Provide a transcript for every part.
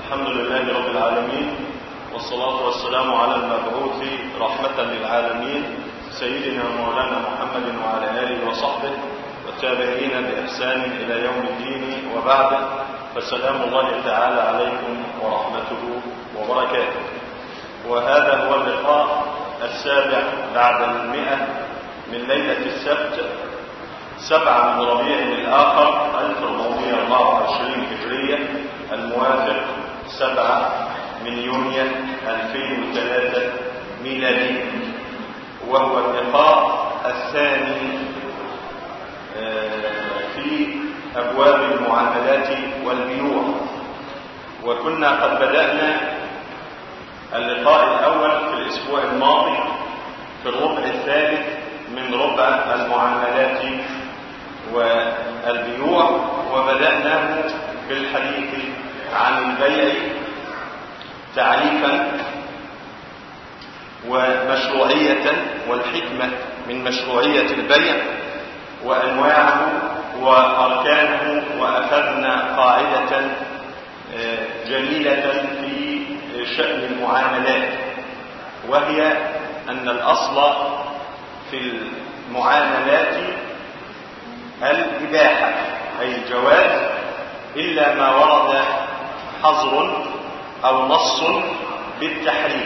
الحمد لله رب العالمين والصلاة والسلام على المبعوث رحمة للعالمين سيدنا مولانا محمد وعلى آله وصحبه والتابعين بإحسان إلى يوم الدين وبعد فسلام الله تعالى عليكم ورحمته وبركاته وهذا هو اللقاء السابع بعد المئة من ليلة السبت سبعة من ربيع الآخر 1424 هجرية الموافق سبعة من يونيو 2003 ميلادي وهو اللقاء الثاني في أبواب المعاملات والبيوع وكنا قد بدأنا اللقاء الأول في الأسبوع الماضي في الربع الثالث من ربع المعاملات والبيوع وبدأناه بالحديث عن البيع تعريفا ومشروعية والحكمة من مشروعية البيع وأنواعه وأركانه وأخذنا قاعدة جميلة في شأن المعاملات وهي أن الأصل في المعاملات الإباحة أي الجواز إلا ما ورد حظر أو نص بالتحريم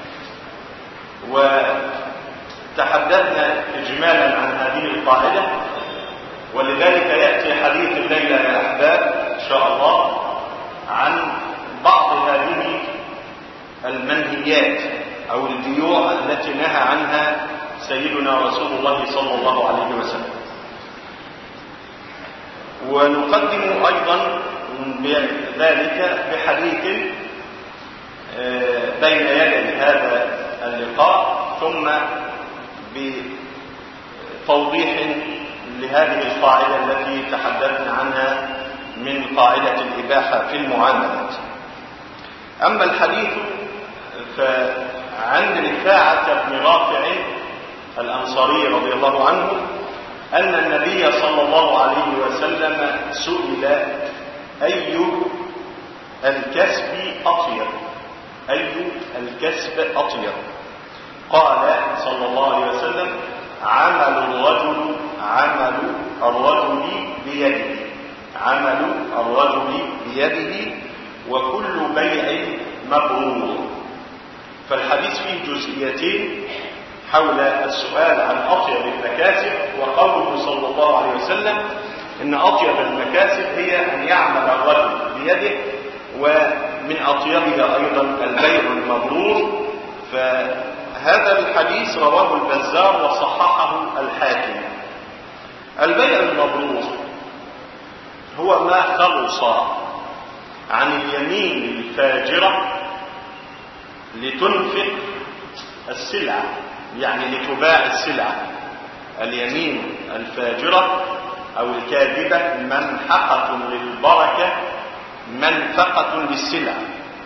وتحدثنا إجمالا عن هذه القاعدة ولذلك يأتي حديث الليلة يا أحباب إن شاء الله عن بعض هذه المنهيات أو البيوع التي نهى عنها سيدنا رسول الله صلى الله عليه وسلم ونقدم أيضا ذلك بحديث بين يدي هذا اللقاء ثم بتوضيح لهذه القاعدة التي تحدثنا عنها من قاعدة الإباحة في المعاملات أما الحديث فعن رفاعة بن رافع الأنصاري رضي الله عنه أن النبي صلى الله عليه وسلم سئل أي الكسب أطيب أي الكسب أطيب قال صلى الله عليه وسلم عمل الرجل عمل الرجل بيده عمل الرجل بيده وكل بيع مبرور فالحديث فيه جزئيتين حول السؤال عن أطيب المكاسب وقوله صلى الله عليه وسلم إن أطيب المكاسب هي أن يعمل الرجل بيده ومن أطيبها أيضا البيع المبرور فهذا الحديث رواه البزار وصححه الحاكم البيع المبرور هو ما خلص عن اليمين الفاجرة لتنفق السلعة يعني لتباع السلعة اليمين الفاجرة أو الكاذبة منحقة للبركة منفقة للسلعة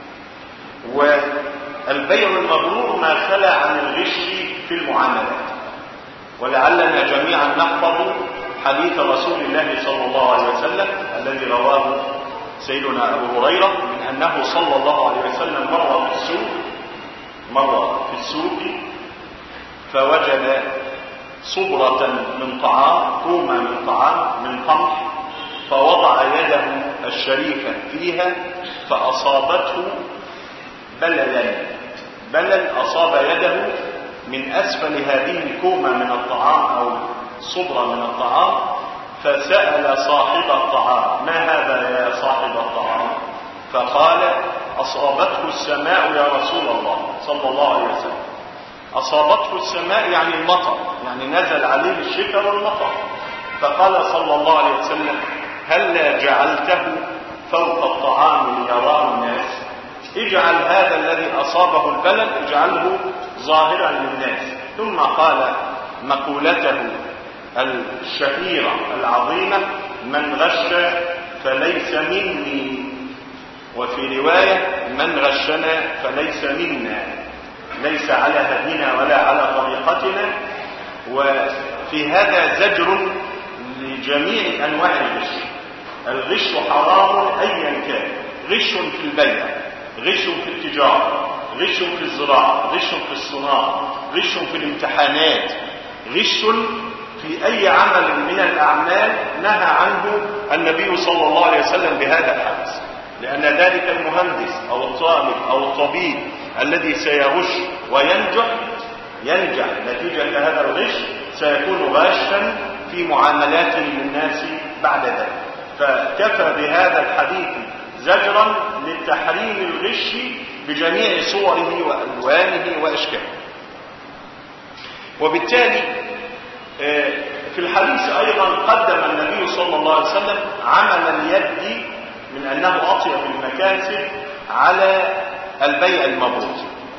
والبيع المبرور ما خلى عن الغش في المعاملات ولعلنا جميعا نحفظ حديث رسول الله صلى الله عليه وسلم الذي رواه سيدنا أبو هريرة من أنه صلى الله عليه وسلم مر في السوق مر في السوق فوجد صبرة من طعام كومة من طعام من قمح فوضع يده الشريفة فيها فأصابته بللا بلل أصاب يده من أسفل هذه الكومة من الطعام أو صبرة من الطعام فسأل صاحب الطعام ما هذا يا صاحب الطعام فقال أصابته السماء يا رسول الله صلى الله عليه وسلم أصابته السماء يعني المطر يعني نزل عليه الشتاء والمطر فقال صلى الله عليه وسلم هلا جعلته فوق الطعام ليراه الناس اجعل هذا الذي أصابه البلد اجعله ظاهرا للناس ثم قال مقولته الشهيرة العظيمة من غش فليس مني وفي رواية من غشنا فليس منا ليس على هدينا ولا على طريقتنا وفي هذا زجر لجميع أنواع الغش الغش حرام أيا كان غش في البيع غش في التجارة غش في الزراعة غش في الصناعة غش في الامتحانات غش في أي عمل من الأعمال نهى عنه النبي صلى الله عليه وسلم بهذا الحديث لأن ذلك المهندس أو الطالب أو الطبيب الذي سيغش وينجح ينجح نتيجة هذا الغش سيكون غاشا في معاملاته للناس بعد ذلك فكفى بهذا الحديث زجرا لتحريم الغش بجميع صوره وألوانه وأشكاله وبالتالي في الحديث أيضا قدم النبي صلى الله عليه وسلم عمل اليد من أنه أطيب المكاسب على البيع المبروك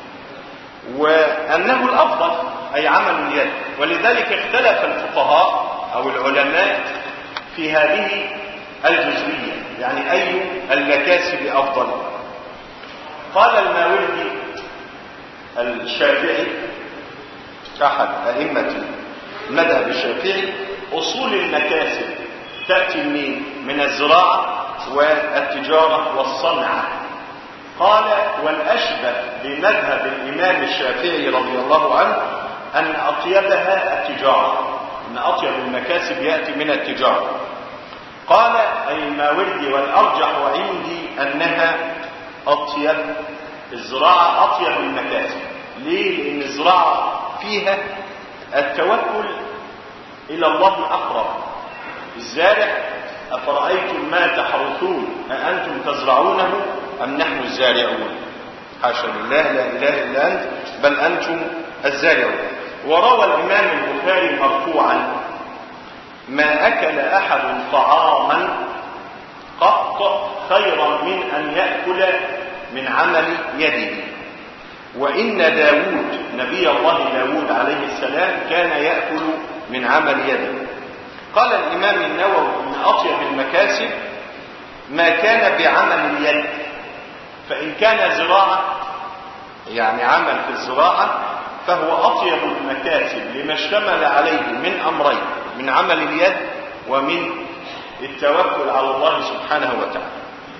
وأنه الأفضل أي عمل اليد ولذلك اختلف الفقهاء أو العلماء في هذه الجزئية يعني أي المكاسب أفضل قال الماوردي الشافعي أحد أئمة المذهب الشافعي أصول المكاسب تأتي من من الزراعة والتجارة والصنعة قال والأشبه بمذهب الإمام الشافعي رضي الله عنه أن أطيبها التجارة أن أطيب المكاسب يأتي من التجارة قال أي الماوردي والأرجح عندي أنها أطيب الزراعة أطيب المكاسب ليه؟ لأن الزراعة فيها التوكل إلى الله أقرب الزارع أفرأيتم ما تحرثون أأنتم تزرعونه أم نحن الزارعون حاشا لله لا إله إلا أنت بل أنتم الزارعون وروى الإمام البخاري مرفوعا ما أكل أحد طعاما قط خيرا من أن يأكل من عمل يده وإن داود نبي الله داود عليه السلام كان يأكل من عمل يده قال الإمام النووي إن أطيب المكاسب ما كان بعمل اليد فإن كان زراعة يعني عمل في الزراعة فهو أطيب المكاسب لما اشتمل عليه من أمرين من عمل اليد ومن التوكل على الله سبحانه وتعالى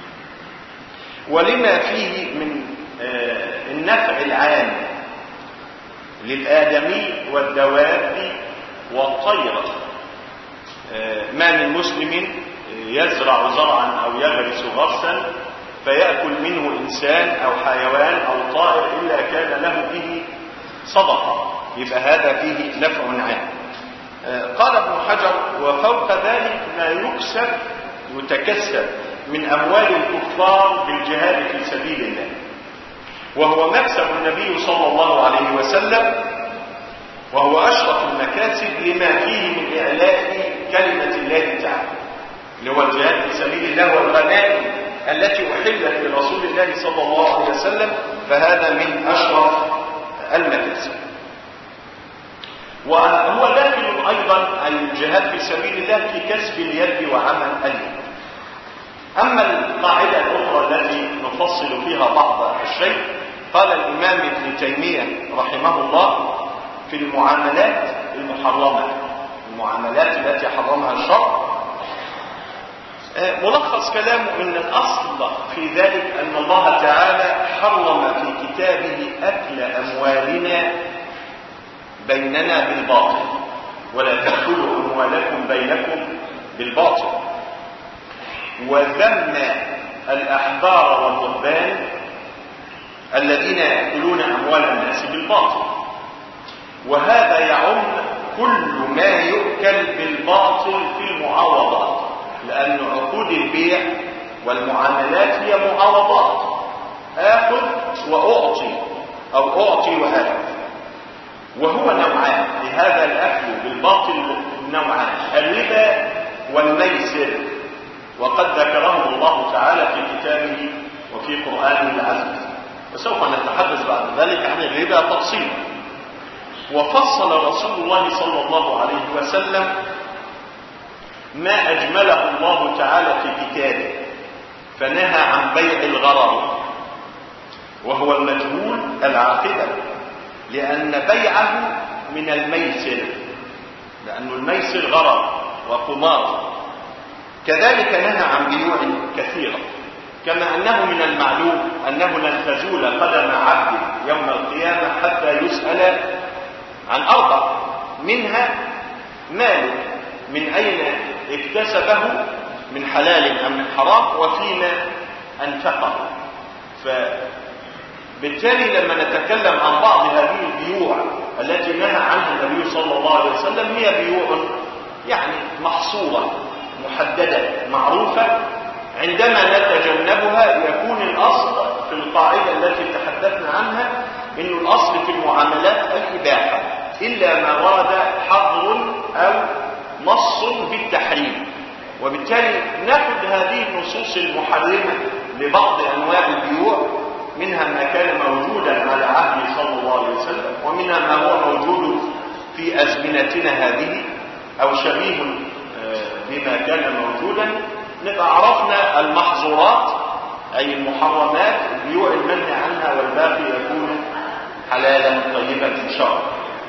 ولما فيه من النفع العام للآدمي والدواب والطير ما من مسلم يزرع زرعا أو يغرس غرسا فيأكل منه إنسان أو حيوان أو طائر إلا كان له به صدقة يبقى هذا فيه نفع عام قال ابن حجر وفوق ذلك ما يكسب يتكسب من أموال الكفار بالجهاد في سبيل الله وهو مكسب النبي صلى الله عليه وسلم وهو أشرف المكاسب لما فيه من إعلاء كلمة الله تعالى اللي هو الجهاد في سبيل الله والغنائم التي أحلت لرسول الله صلى الله عليه وسلم فهذا من أشرف المكاسب وهو داخل أيضا الجهاد في سبيل الله في كسب اليد وعمل اليد أما القاعدة الأخرى التي نفصل فيها بعض الشيء قال الإمام ابن تيمية رحمه الله في المعاملات المحرمة المعاملات التي حرمها الشرع ملخص كلامه ان الاصل في ذلك ان الله تعالى حرم في كتابه اكل اموالنا بيننا بالباطل ولا تاكلوا اموالكم بينكم بالباطل وذم الاحبار والرهبان الذين ياكلون اموال الناس بالباطل وهذا يعم كل ما يؤكل بالباطل في المعاوضات لأن عقود البيع والمعاملات هي معاوضات آخذ وأعطي أو أعطي وآخذ وهو نوعان لهذا الأكل بالباطل نوعان الربا والميسر وقد ذكرهم الله تعالى في كتابه وفي قرآنه العزيز وسوف نتحدث بعد ذلك عن الربا تفصيلا وفصل رسول الله صلى الله عليه وسلم ما أجمله الله تعالى في كتابه فنهى عن بيع الغرر وهو المجهول العاقبة لأن بيعه من الميسر لأن الميسر غرر وقمار كذلك نهى عن بيوع كثيرة كما أنه من المعلوم أنه لن تزول قدم عبد يوم القيامة حتى يسأل عن أربع منها ماله من أين اكتسبه من حلال أم من حرام وفيما أنفقه فبالتالي لما نتكلم عن بعض هذه البيوع التي نهى عنها النبي صلى الله عليه وسلم هي بيوع يعني محصورة محددة معروفة عندما نتجنبها يكون الأصل في القاعدة التي تحدثنا عنها أن الأصل في المعاملات الإباحة إلا ما ورد حظر أو نص بالتحريم وبالتالي ناخذ هذه النصوص المحرمة لبعض أنواع البيوع منها ما كان موجودا على عهد صلى الله عليه وسلم ومنها ما هو موجود في أزمنتنا هذه أو شبيه بما كان موجودا نبقى عرفنا المحظورات أي المحرمات البيوع المنهي عنها والباقي يكون حلالا طيبا إن شاء الله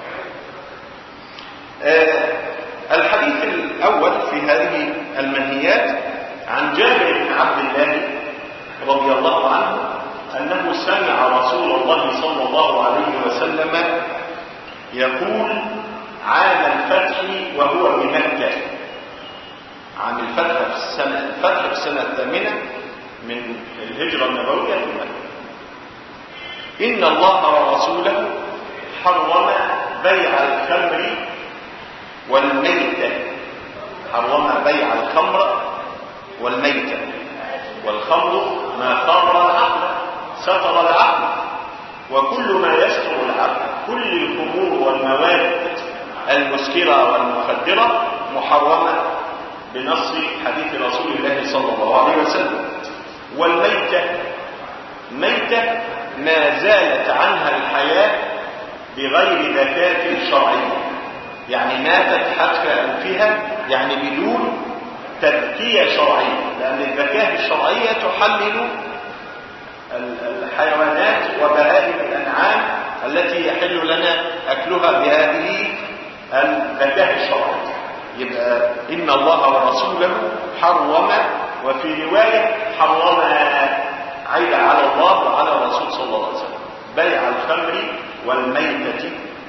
آه الحديث الأول في هذه المنهيات عن جابر بن عبد الله رضي الله عنه أنه سمع رسول الله صلى الله عليه وسلم يقول عام الفتح وهو بمكة عام الفتح في السنة الفتح في السنة الثامنة من الهجرة النبوية في مكة إن الله ورسوله حرم بيع الخمر والميتة حرم بيع الخمر والميتة والخمر ما خمر العقل ستر العقل وكل ما يستر العقل كل الخمور والمواد المسكرة والمخدرة محرمة بنص حديث رسول الله صلى الله عليه وسلم والميتة ميتة ما زالت عنها الحياة بغير ذكاة شرعية يعني ماتت حتف أنفها يعني بدون تذكية شرعية لأن الذكاة الشرعية تحلل الحيوانات وبهائم الأنعام التي يحل لنا أكلها بهذه الذكاة الشرعية يبقى إن الله ورسوله حرم وفي رواية حرم عيد على الله وعلى الرسول صلى الله عليه وسلم بيع الخمر والميتة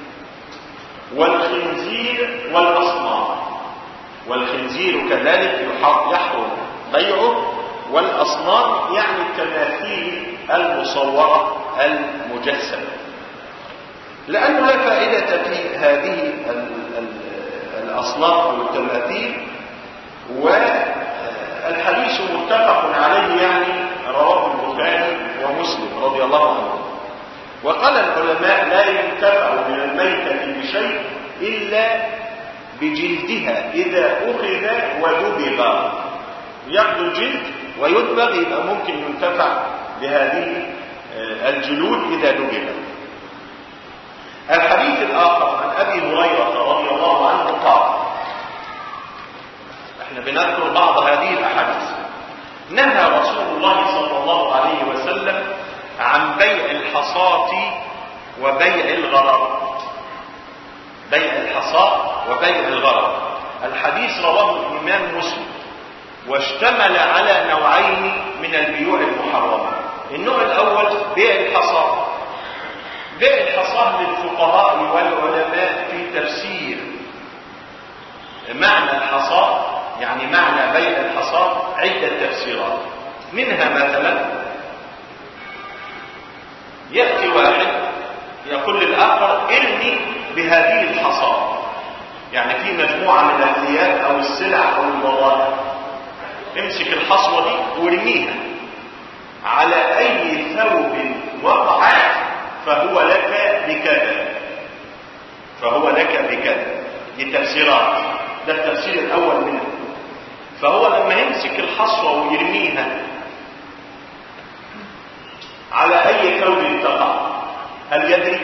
والخنزير والأصنام والخنزير كذلك يحرم بيعه والأصنام يعني التماثيل المصورة المجسمة لأنه لا فائدة في هذه الأصنام أو التماثيل والحديث متفق عليه يعني رواه البخاري ومسلم رضي الله عنه وقال العلماء لا ينتفع من الميتة بشيء إلا بجلدها إذا أخذ ودبغ يأخذ الجلد ويدبغ يبقى ممكن ينتفع بهذه الجلود إذا دبغ الحديث الآخر عن أبي هريرة رضي الله عنه قال احنا بنذكر بعض هذه الأحاديث نهى رسول الله صلى الله عليه وسلم عن بيع الحصاة وبيع الغرر بيع الحصاة وبيع الغرر الحديث رواه الإمام مسلم واشتمل على نوعين من البيوع المحرمة النوع الأول بيع الحصاة بيع الحصاة للفقهاء والعلماء في تفسير معنى الحصاة يعني معنى بيع الحصاة عدة تفسيرات منها مثلا يأتي واحد يقول للآخر ارمي بهذه الحصاة يعني في مجموعة من الثياب أو السلع أو البضائع امسك الحصوة دي وارميها على أي ثوب وقعت فهو لك بكذا فهو لك بكذا دي تفسيرات ده التفسير الأول منها فهو لما يمسك الحصوة ويرميها على أي ثوب تقع هل يدري؟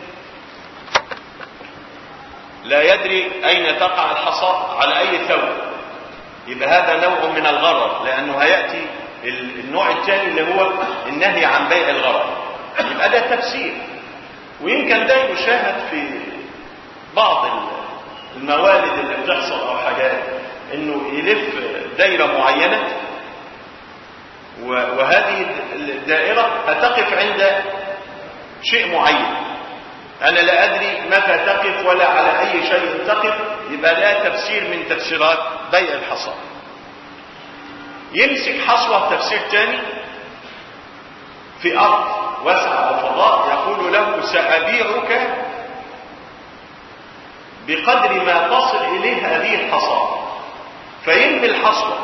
لا يدري أين تقع الحصاة على أي ثوب يبقى هذا نوع من الغرر لأنه هيأتي النوع الثاني اللي هو النهي عن بيع الغرر يبقى ده تفسير ويمكن ده يشاهد في بعض الموالد اللي بتحصل او حاجات انه يلف دايره معينه وهذه الدائرة هتقف عند شيء معين أنا لا أدري متى تقف ولا على أي شيء تقف يبقى لا تفسير من تفسيرات بيع الحصى يمسك حصوة تفسير تاني في أرض واسعة وفضاء يقول له سأبيعك بقدر ما تصل إليه هذه الحصى فينمي الحصوة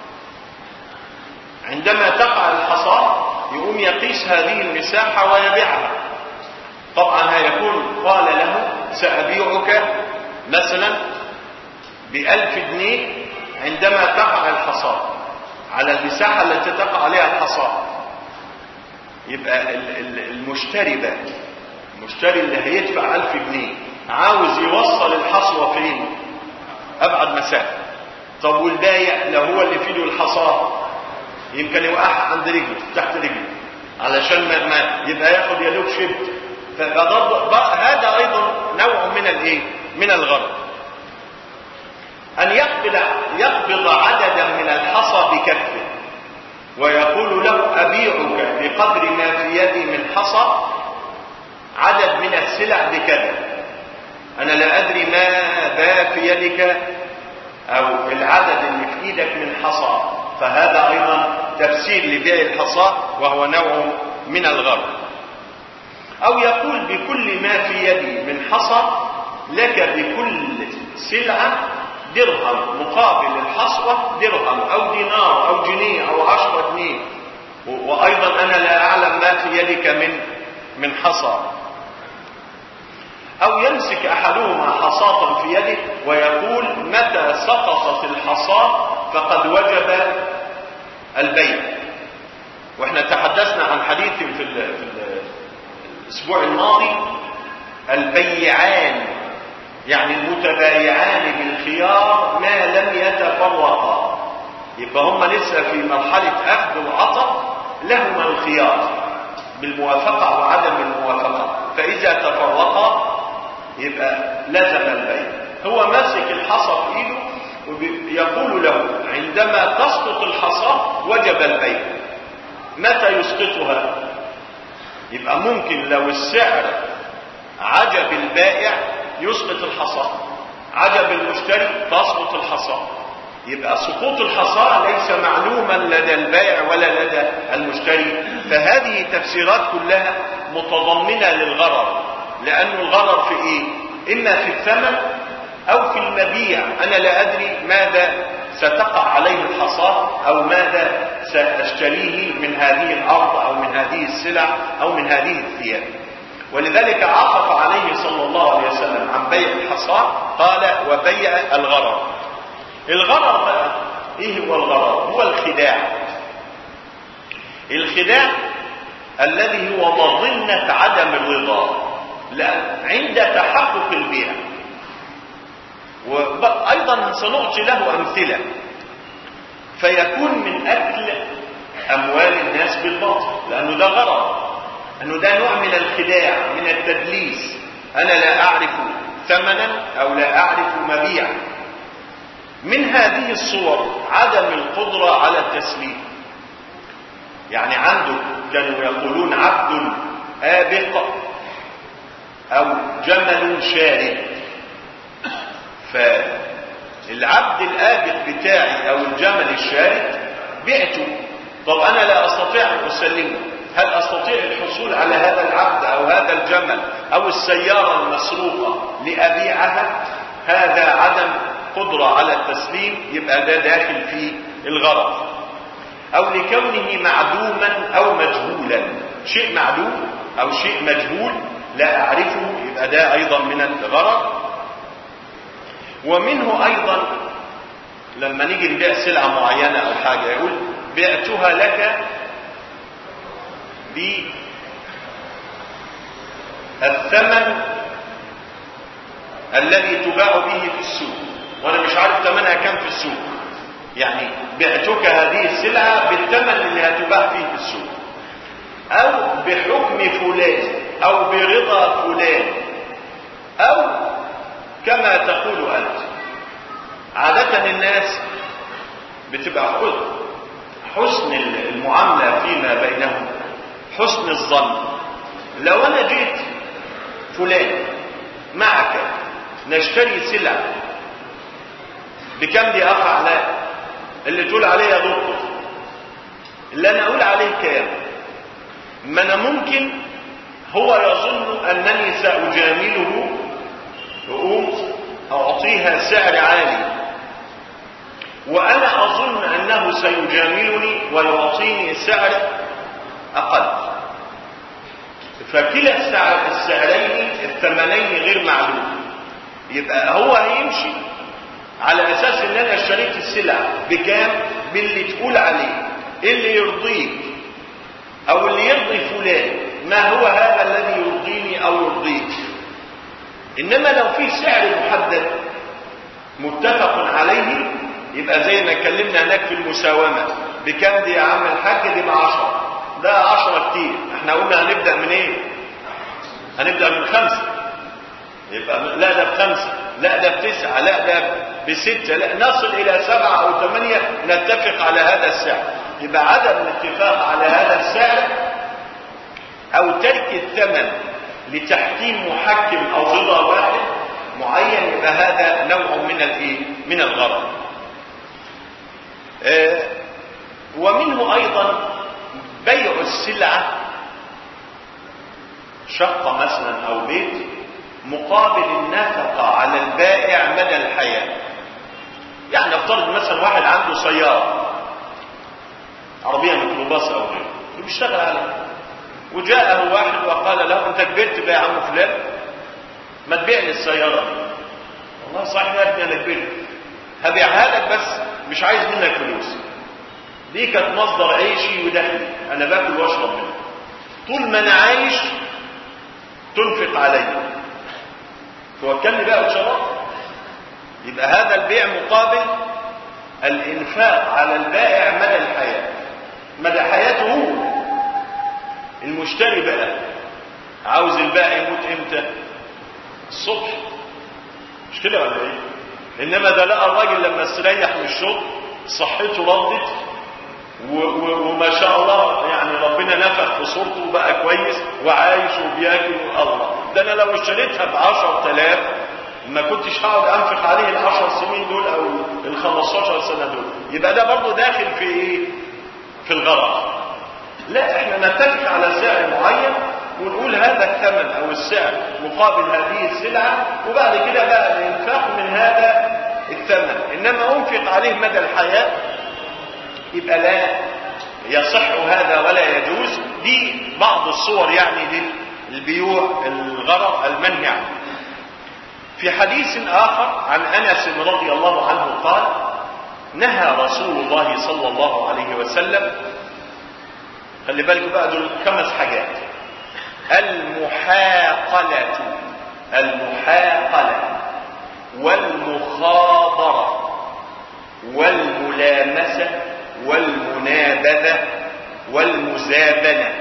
عندما تقع الحصى يقوم يقيس هذه المساحة ويبيعها طبعا هيكون قال له سأبيعك مثلا بألف جنيه عندما تقع الحصى على المساحة التي تقع عليها الحصى يبقى المشتري ده المشتري اللي هيدفع ألف جنيه عاوز يوصل الحصوة فين أبعد مسافة طب والبايع لو هو اللي في ايده الحصى يمكن يوقعها عند رجله تحت رجله علشان ما, ما يبقى ياخد يدوب شد هذا ايضا نوع من الايه من الغرض ان يقبض يقبض عددا من الحصى بكفه ويقول له ابيعك بقدر ما في يدي من حصى عدد من السلع بكذا انا لا ادري ماذا في يدك او العدد اللي في ايدك من حصى فهذا ايضا تفسير لبيع الحصى وهو نوع من الغرض او يقول بكل ما في يدي من حصى لك بكل سلعة درهم مقابل الحصوة درهم او دينار او جنيه او عشرة جنيه وايضا انا لا اعلم ما في يدك من من حصى او يمسك احدهما حصاة في يده ويقول متى سقطت الحصاة فقد وجب البيع واحنا تحدثنا عن حديث في, ال في ال الاسبوع الماضي البيعان يعني المتبايعان بالخيار ما لم يتفرقا يبقى هم لسه في مرحلة اخذ وعطاء لهما الخيار بالموافقة وعدم الموافقة فاذا تفرقا يبقى لزم البيع هو ماسك الحصى في ايده ويقول له عندما تسقط الحصى وجب البيع متى يسقطها يبقى ممكن لو السعر عجب البائع يسقط الحصى عجب المشتري تسقط الحصى يبقى سقوط الحصى ليس معلوما لدى البائع ولا لدى المشتري فهذه تفسيرات كلها متضمنة للغرر لأن الغرر في إيه إما في الثمن أو في المبيع أنا لا أدري ماذا ستقع عليه الحصاة أو ماذا سأشتريه من هذه الأرض أو من هذه السلع أو من هذه الثياب ولذلك عطف عليه صلى الله عليه وسلم عن بيع الحصاة قال وبيع الغرر الغرر بقى ايه هو الغرر هو الخداع الخداع الذي هو مظنة عدم الرضا عند تحقق البيع وأيضا سنعطي له أمثلة فيكون من أكل أموال الناس بالباطل لأنه ده غرض أنه ده نوع من الخداع من التدليس أنا لا أعرف ثمنا أو لا أعرف مبيعا من هذه الصور عدم القدرة على التسليم يعني عنده كانوا يقولون عبد آبق أو جمل شارد فالعبد الآبق بتاعي أو الجمل الشارد بعته طب أنا لا أستطيع أن أسلمه هل أستطيع الحصول على هذا العبد أو هذا الجمل أو السيارة المسروقة لأبيعها هذا عدم قدرة على التسليم يبقى ده داخل في الغرض أو لكونه معدوما أو مجهولا شيء معدوم أو شيء مجهول لا أعرفه يبقى ده أيضا من الغرض ومنه أيضا لما نيجي نبيع سلعة معينة أو حاجة يقول بعتها لك بالثمن الذي تباع به في السوق وانا مش عارف ثمنها كم في السوق يعني بعتك هذه السلعة بالثمن اللي هتباع فيه في السوق او بحكم فلان او برضا فلان او كما تقول انت عادة الناس بتبقى خذ حسن المعاملة فيما بينهم حسن الظن لو أنا جيت فلان معك نشتري سلع بكم دي أخ علاء اللي تقول عليه يا دكتور اللي أنا أقول عليه كام ما أنا ممكن هو يظن أنني سأجامله وأقوم أعطيها سعر عالي وأنا أظن أنه سيجاملني ويعطيني سعر أقل فكلا السعر السعرين الثمنين غير معلوم يبقى هو هيمشي على أساس أن أنا اشتريت السلع بكام باللي تقول عليه اللي يرضيك أو اللي يرضي فلان ما هو هذا الذي يرضيني أو يرضيك إنما لو في سعر محدد متفق عليه يبقى زي ما اتكلمنا هناك في المساومة بكام دي يا عم الحاج دي بعشرة ده عشرة كتير احنا قلنا هنبدأ من ايه هنبدأ من خمسة يبقى لا ده بخمسة لا ده بتسعة لا ده بستة لا نصل إلى سبعة أو ثمانية نتفق على هذا السعر يبقى عدم الاتفاق على هذا السعر أو ترك الثمن لتحكيم محكم أو رضا واحد معين يبقى هذا نوع من الايه من الغرض آه ومنه أيضا بيع السلعة شقة مثلا أو بيت مقابل النفقة على البائع مدى الحياة يعني افترض مثلا واحد عنده سيارة عربية ميكروباص أو غيره بيشتغل عليها وجاءه واحد وقال له أنت كبرت بقى يا عم فلان ما تبيع لي السيارة دي والله صحيح يا ابني أنا كبرت هبيعها لك بس مش عايز منك فلوس دي كانت مصدر عيشي ودخلي أنا باكل واشرب منها طول ما أنا عايش تنفق علي توكلني بقى وشراب يبقى هذا البيع مقابل الإنفاق على البائع مدى الحياة مدى حياته هو المشتري بقى عاوز البائع يموت امتى الصبح مش كده ولا ايه انما ده لقى الراجل لما استريح من الشغل صحته ردت وما شاء الله يعني ربنا نفخ في صورته وبقى كويس وعايش وبياكل الله ده انا لو اشتريتها ب 10000 ما كنتش هقعد انفق عليه ال 10 سنين دول او ال 15 سنه دول يبقى ده برضه داخل في ايه؟ في الغرض لا احنا نتفق على سعر معين ونقول هذا الثمن او السعر مقابل هذه السلعه وبعد كده بقى الانفاق من هذا الثمن انما انفق عليه مدى الحياه يبقى لا يصح هذا ولا يجوز دي بعض الصور يعني للبيوع الغرض المنهي عنه في حديث آخر عن أنس رضي الله عنه قال نهى رسول الله صلى الله عليه وسلم خلي بالكم بقى دول خمس حاجات المحاقلة المحاقلة والمخاضرة والملامسة والمنابذة والمزابنة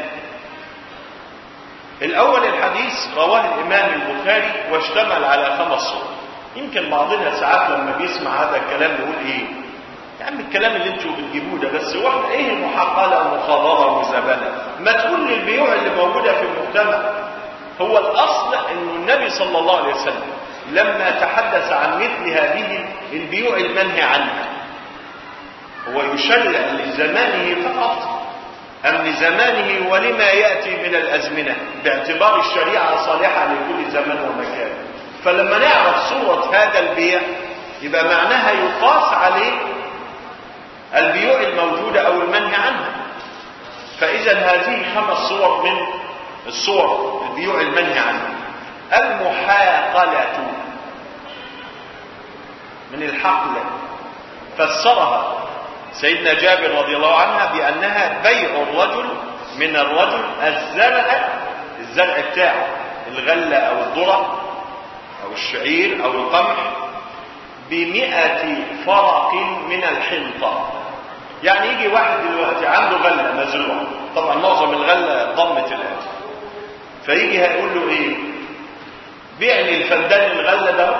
الأول الحديث رواه الإمام البخاري واشتمل على خمس صور يمكن بعضنا ساعات لما بيسمع هذا الكلام يقول إيه يا عم الكلام اللي انتوا بتجيبوه ده بس هو احنا ايه المحاقله ومخابره ومزابنه ما تقول لي البيوع اللي موجوده في المجتمع هو الاصل انه النبي صلى الله عليه وسلم لما تحدث عن مثل هذه البيوع المنهي عنها هو يشرع لزمانه فقط أم لزمانه ولما يأتي من الأزمنة باعتبار الشريعة صالحة لكل زمان ومكان فلما نعرف صورة هذا البيع يبقى معناها يقاس عليه البيوع الموجودة أو المنهي عنها فإذا هذه خمس صور من الصور البيوع المنهي عنها المحاقلة من الحقلة فسرها سيدنا جابر رضي الله عنها بأنها بيع الرجل من الرجل الزرع الزرع بتاعه الغلة أو الذرة أو الشعير أو القمح بمئة فرق من الحنطة يعني يجي واحد دلوقتي عنده غلة مزروعة طبعا معظم الغلة ضمت الآن فيجي هيقول له ايه بيع لي الفدان الغلة ده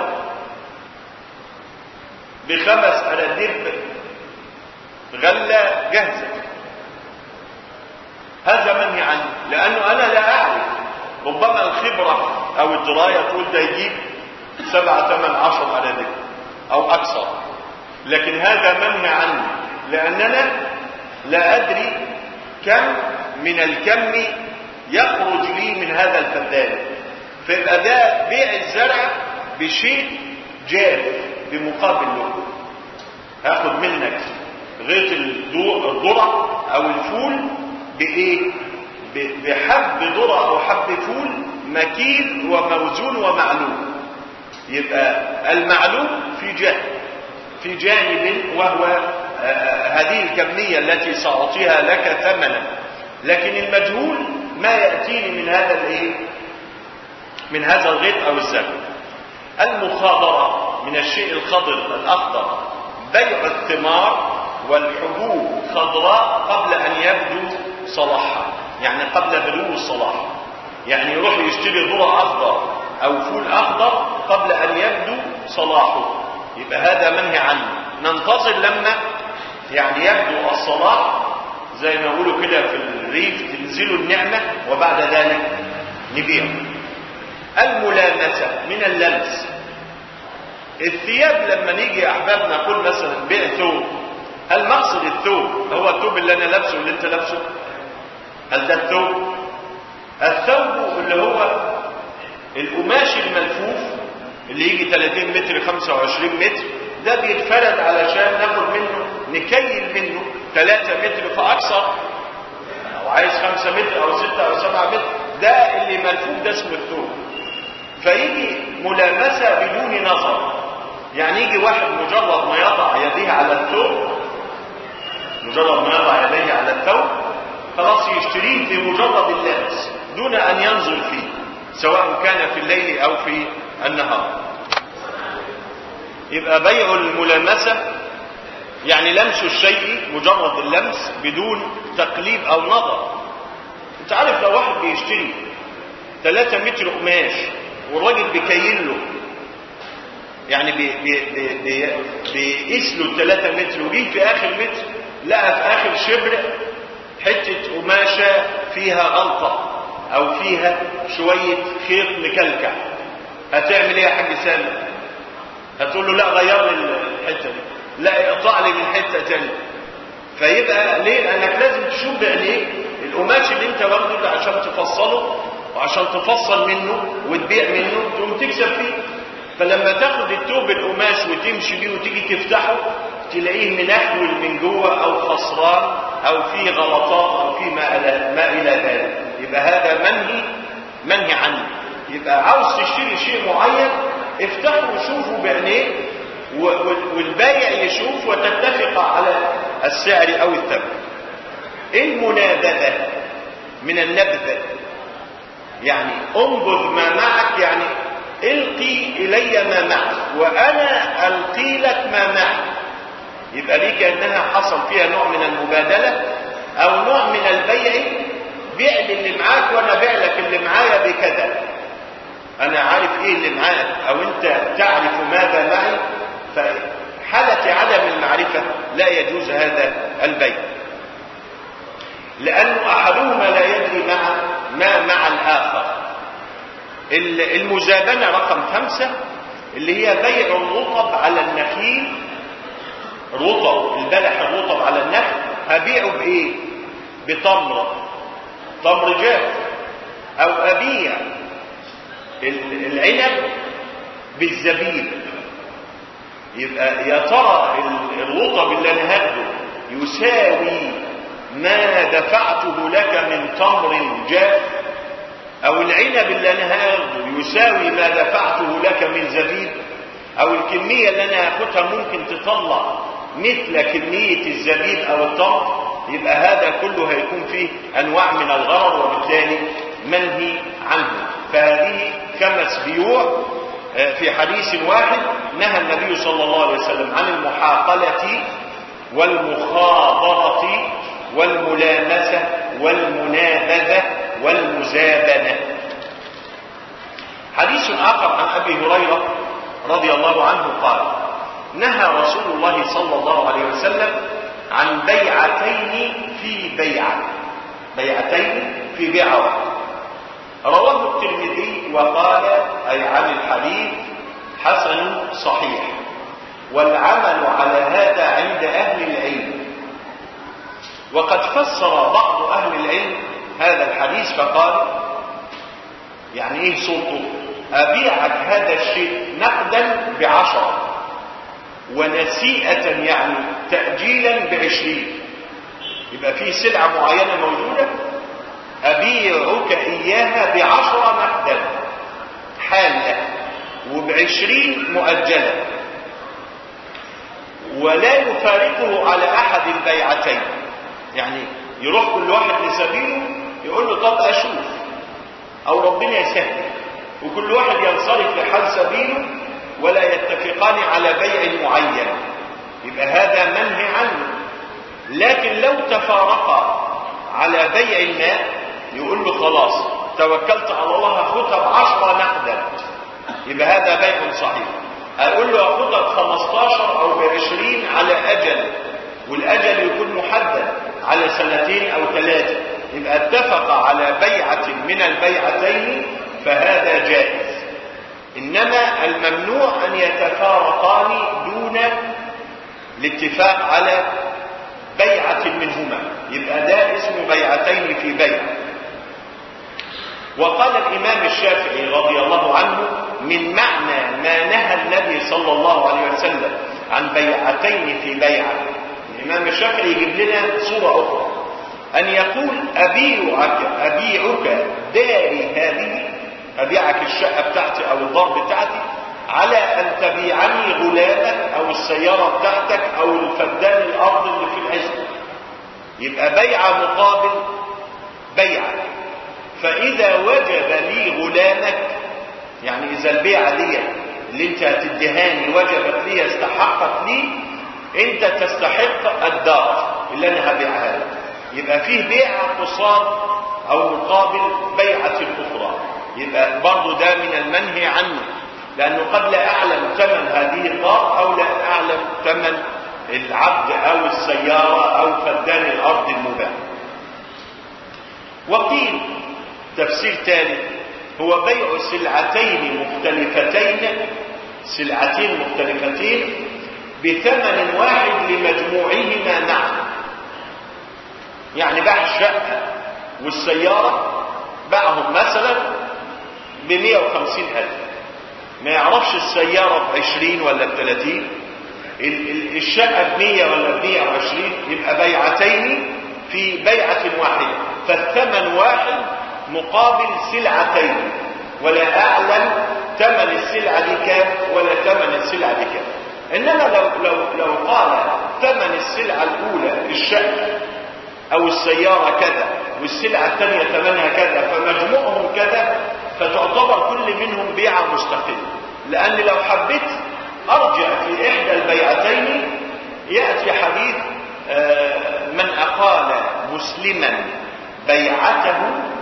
بخمس أناديب غلة جاهزة هذا منهي عنه لأنه أنا لا أعرف ربما الخبرة أو الدراية تقول ده يجيب سبعة ثمان عشر على ذلك أو أكثر لكن هذا منهي عنه لأننا لا أدري كم من الكم يخرج لي من هذا الفدان فيبقى ده بيع الزرع بشيء جاف بمقابل له هاخد منك غيط الذرة او الفول بايه بحب ذرة او حب فول مكيل وموزون ومعلوم يبقى المعلوم في جانب في جانب وهو هذه الكمية التي سأعطيها لك ثمنا لكن المجهول ما يأتيني من هذا الايه من هذا الغيط او الزرع المخاضرة من الشيء الخضر الأخضر بيع الثمار والحبوب خضراء قبل أن يبدو صلاحها يعني قبل بدو الصلاح يعني يروح يشتري ذرة أخضر أو فول أخضر قبل أن يبدو صلاحه يبقى هذا منهي عنه ننتظر لما يعني يبدو الصلاح زي ما يقولوا كده في الريف تنزلوا النعمة وبعد ذلك نبيع الملامسة من اللمس الثياب لما نيجي يا احباب نقول مثلا بيع ثوب هل مقصد الثوب هو الثوب اللي انا لابسه واللي انت لابسه هل ده الثوب الثوب اللي هو القماش الملفوف اللي يجي 30 متر 25 متر ده بيتفرد علشان ناخد منه نكيل منه 3 متر فاكثر او عايز 5 متر او 6 او 7 متر ده اللي ملفوف ده اسمه الثوب فيجي ملامسه بدون نظر يعني يجي واحد مجرد ما يضع يديه على الثوب مجرد ما يضع يديه على الثوب خلاص يشتريه في مجرد اللمس دون ان ينظر فيه سواء كان في الليل او في النهار يبقى بيع الملامسة يعني لمس الشيء مجرد اللمس بدون تقليب او نظر انت عارف لو واحد بيشتري 3 متر قماش والراجل بيكيل له يعني بي بي بي بي بيقيس له الثلاثة متر وجيه في اخر متر لقى في اخر شبر حتة قماشة فيها غلطة او فيها شوية خيط مكلكع هتعمل ايه يا حاج سامي هتقول له لا غير لي الحتة دي لا اقطع لي من حتة تانية فيبقى ليه لانك لازم تشوف بعينيك القماش اللي انت واخده ده عشان تفصله وعشان تفصل منه وتبيع منه تقوم تكسب فيه فلما تاخد التوب القماش وتمشي بيه وتيجي تفتحه تلاقيه منحول من جوه او خسران او فيه غلطات او فيه ما الى ما الى ذلك يبقى هذا منهي منهي عنه يبقى عاوز تشتري شيء معين افتحه وشوفه بعينيك والبايع يشوف وتتفق على السعر او الثمن المنابذه من النبذ يعني انبذ ما معك يعني القي الي ما معك وانا القي لك ما معك يبقى دي كانها حصل فيها نوع من المبادله او نوع من البيع بيع لي اللي معاك وانا بيع لك اللي معايا بكذا انا عارف ايه اللي معاك او انت تعرف ماذا معي فحالة عدم المعرفة لا يجوز هذا البيع لأن أحدهما لا يدري مع ما مع الآخر المزابنة رقم خمسة اللي هي بيع الرطب على النخيل رطب البلح الرطب على النخل هبيعه بإيه بتمر تمر جاف أو أبيع العنب بالزبيب يبقى يا ترى الرطب اللي انا هاخده يساوي ما دفعته لك من تمر جاف او العنب اللي انا هاخده يساوي ما دفعته لك من زبيب او الكميه اللي انا هاخدها ممكن تطلع مثل كميه الزبيب او التمر يبقى هذا كله هيكون فيه انواع من الغرر وبالتالي منهي عنه فهذه خمس بيوع في حديث واحد نهى النبي صلى الله عليه وسلم عن المحاقلة والمخاضرة والملامسة والمنابذة والمزابنة حديث آخر عن أبي هريرة رضي الله عنه قال نهى رسول الله صلى الله عليه وسلم عن بيعتين في بيعة بيعتين في بيعة واحدة رواه الترمذي وقال أي عن الحديث حسن صحيح والعمل على هذا عند أهل العلم وقد فسر بعض أهل العلم هذا الحديث فقال يعني ايه صوته أبيعك هذا الشيء نقدا بعشرة ونسيئة يعني تأجيلا بعشرين يبقى في سلعة معينة موجودة أبيعك إياها بعشرة نقدا حالة وبعشرين مؤجلة ولا يفارقه على أحد البيعتين يعني يروح كل واحد لسبيله يقول له طب أشوف أو ربنا يسهل وكل واحد ينصرف لحال سبيله ولا يتفقان على بيع معين يبقى هذا منهي عنه لكن لو تفارقا على بيع الماء يقول له خلاص توكلت على الله هاخدها بعشرة نقدا يبقى هذا بيع صحيح اقول له هاخدها ب 15 او ب 20 على اجل والاجل يكون محدد على سنتين او ثلاثه يبقى اتفق على بيعه من البيعتين فهذا جائز انما الممنوع ان يتفارقان دون الاتفاق على بيعه منهما يبقى ده اسمه بيعتين في بيع وقال الإمام الشافعي رضي الله عنه من معنى ما نهى النبي صلى الله عليه وسلم عن بيعتين في بيعة الإمام الشافعي يجيب لنا صورة أخرى أن يقول أبيعك أبيعك داري هذه أبيعك الشقة بتاعتي أو الدار بتاعتي على أن تبيعني غلامك أو السيارة بتاعتك أو الفدان الأرض اللي في العزب يبقى بيعة مقابل بيعة فإذا وجب لي غلامك يعني إذا البيعة دي اللي أنت هتدهاني وجبت لي استحقت لي أنت تستحق الدار اللي أنا هبيعها لك يبقى فيه بيعة قصاد أو مقابل بيعة الأخرى يبقى برضه ده من المنهي عنه لأنه قد لا أعلم ثمن هذه الدار أو لا أعلم ثمن العبد أو السيارة أو فدان الأرض المباح وقيل تفسير ثالث هو بيع سلعتين مختلفتين سلعتين مختلفتين بثمن واحد لمجموعهما معا يعني باع الشقة والسيارة باعهم مثلا ب 150 ألف ما يعرفش السيارة ب 20 ولا ب 30 الشقة ب 100 ولا ب 120 يبقى بيعتين في بيعة واحدة فالثمن واحد مقابل سلعتين ولا أعلم ثمن السلعة دي كام ولا ثمن السلعة دي كام إنما لو, لو, لو قال ثمن السلعة الأولى الشقة أو السيارة كذا والسلعة الثانية ثمنها كذا فمجموعهم كذا فتعتبر كل منهم بيعة مستقلة لأن لو حبيت أرجع في إحدى البيعتين يأتي حديث من أقال مسلما بيعته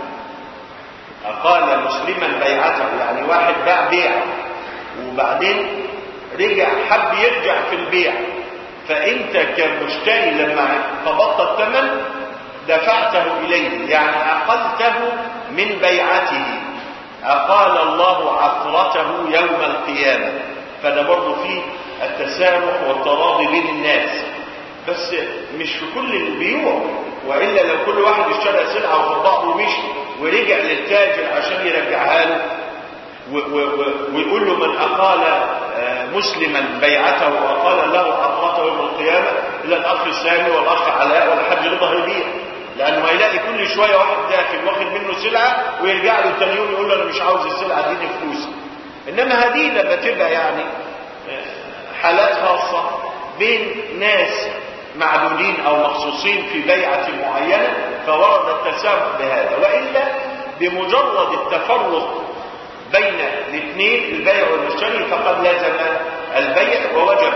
أقال مسلما بيعته يعني واحد باع بيع وبعدين رجع حب يرجع في البيع فأنت كمشتري لما قبضت الثمن دفعته إليه يعني أقلته من بيعته أقال الله عثرته يوم القيامة فده برضه فيه التسامح والتراضي بين الناس بس مش في كل البيوع والا لو كل واحد اشترى سلعه وخد بعضه ومشي ورجع للتاجر عشان يرجعها له ويقول له من اقال مسلما بيعته واقال له عطرته يوم القيامه الا الاخ السامي والاخ علاء والحاج رضا يبيع لانه هيلاقي كل شويه واحد داخل واخد منه سلعه ويرجع له تاني يوم يقول له انا مش عاوز السلعه دي فلوسي انما هذه لما تبقى يعني حالات خاصه بين ناس معدودين او مخصوصين في بيعة معينة فورد التسامح بهذا وإلا بمجرد التفرق بين الاثنين البيع والمشتري فقد لازم البيع ووجب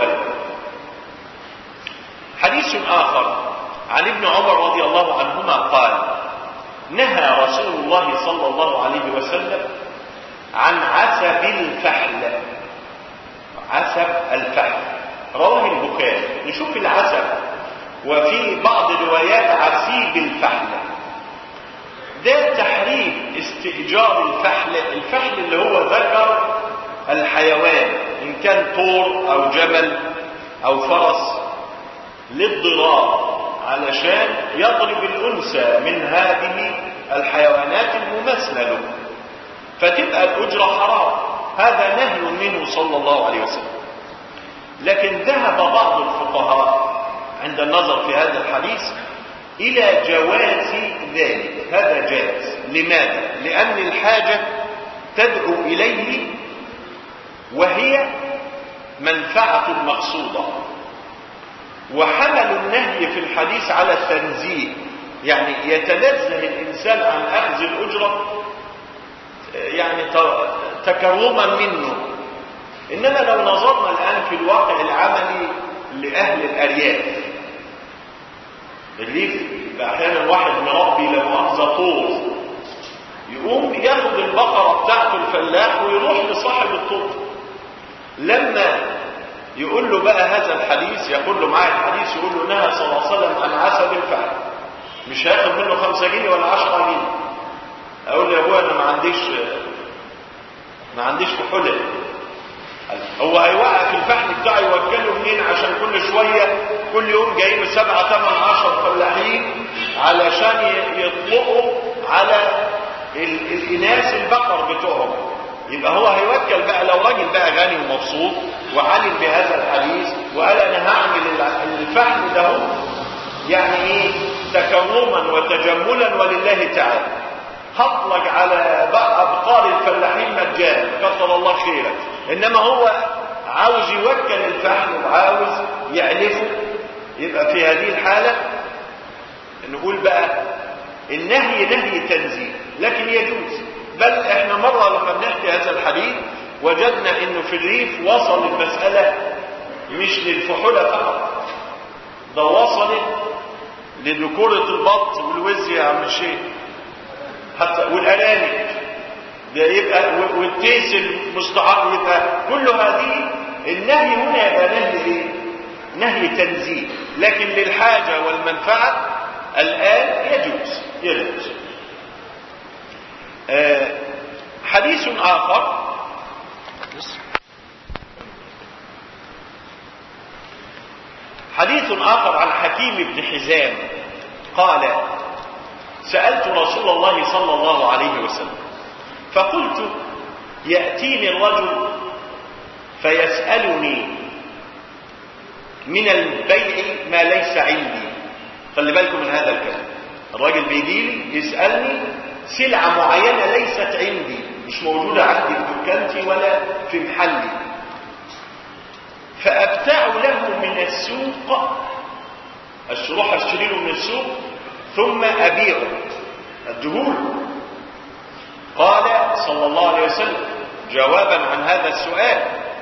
حديث آخر عن ابن عمر رضي الله عنهما قال نهى رسول الله صلى الله عليه وسلم عن عسب الفحل عسب الفحل رواه البخاري نشوف العسب وفي بعض روايات عسيب الفحل ده تحريم استئجار الفحل الفحل اللي هو ذكر الحيوان إن كان طور أو جمل أو فرس للضرار علشان يضرب الأنثى من هذه الحيوانات المماثلة له فتبقى الأجرة حرام هذا نهي منه صلى الله عليه وسلم لكن ذهب بعض الفقهاء عند النظر في هذا الحديث إلى جواز ذلك هذا جائز لماذا؟ لأن الحاجة تدعو إليه وهي منفعة مقصودة وحمل النهي في الحديث على التنزيه يعني يتنزه الإنسان عن أخذ الأجرة يعني تكرما منه إنما لو نظرنا الآن في الواقع العملي لأهل الأرياف الريف أحيانا واحد مربي لمؤاخذة طور يقوم ياخد البقرة بتاعته الفلاح ويروح لصاحب الطور لما يقول له بقى هذا الحديث يقول له معاه الحديث يقول له نهى صلى الله عليه وسلم عن عسل الفحل مش هياخد منه خمسة جنيه ولا عشرة جنيه اقول له يا ابويا انا ما عنديش ما عنديش كحولة هو هيوقف الفحل بتاعه يوكله منين عشان كل شوية كل يوم جاي له سبعة ثمان عشر فلاحين علشان يطلقوا على ال- الإناث البقر بتوعهم يبقى هو هيوكل بقى لو راجل بقى غني ومبسوط وعلم بهذا الحديث وقال انا هعمل الع- الفحل ده هو يعني ايه تكرما وتجملا ولله تعالى هطلق على بقى ابقار الفلاحين مجانا كثر الله خيرك انما هو عاوز يوكل الفحل وعاوز يعلفه يبقى في هذه الحالة نقول بقى النهي نهي تنزيل لكن يجوز بل احنا مرة لما بنحكي هذا الحديث وجدنا انه في الريف وصل المسألة مش للفحولة فقط ده وصلت لذكورة البط والوز يا عم الشيخ حتى والارانب ده يبقى والتيس المستعار يبقى كل هذه النهي هنا يبقى نهي ايه نهي تنزيل لكن للحاجة والمنفعة الآن يجوز يجوز آه حديث آخر حديث آخر عن حكيم بن حزام قال سألت رسول الله صلى الله عليه وسلم فقلت يأتيني الرجل فيسألني من البيع ما ليس عندي خلي بالكم من هذا الكلام الراجل بيجي لي يسألني سلعة معينة ليست عندي مش موجودة عندي في دكانتي ولا في محلي فأبتاع له من السوق الشروح اشتري له من السوق ثم أبيعه الدهول قال صلى الله عليه وسلم جوابا عن هذا السؤال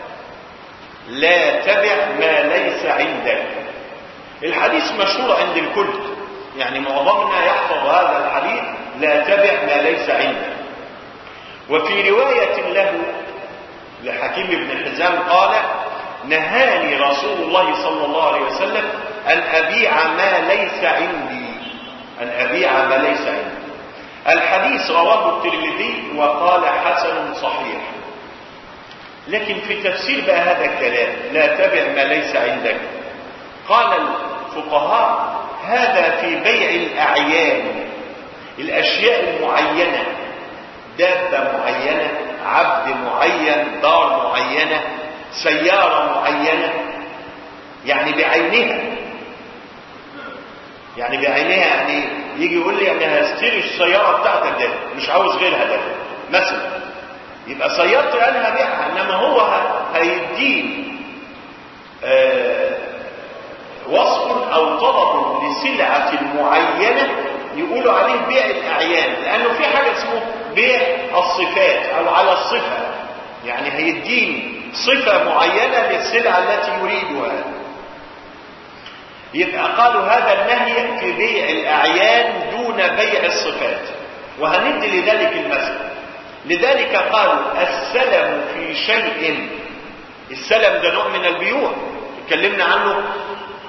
لا تبع ما ليس عندك الحديث مشهور عند الكل يعني معظمنا يحفظ هذا الحديث لا تبع ما ليس عندك وفي رواية له لحكيم بن حزام قال نهاني رسول الله صلى الله عليه وسلم أن أبيع ما ليس عندي أن أبيع ما ليس عندي الحديث رواه الترمذي وقال حسن صحيح لكن في تفسير بقى هذا الكلام لا تبع ما ليس عندك قال الفقهاء هذا في بيع الأعيان الأشياء المعينة دابة معينة عبد معين دار معينة سيارة معينة يعني بعينها يعني بعينها يعني يجي يقول لي انا هشتري السيارة بتاعتك ده مش عاوز غيرها ده مثلا يبقى سيارتي انا هبيعها انما هو هيديني آه وصف او طلب لسلعة معينة يقولوا عليه بيع الاعيان لانه في حاجة اسمه بيع الصفات او على الصفة يعني هيديني صفة معينة للسلعة التي يريدها يبقى قالوا هذا النهي في بيع الأعيان دون بيع الصفات وهندي لذلك المثل لذلك قالوا السلم في شيء السلم ده نوع من البيوع اتكلمنا عنه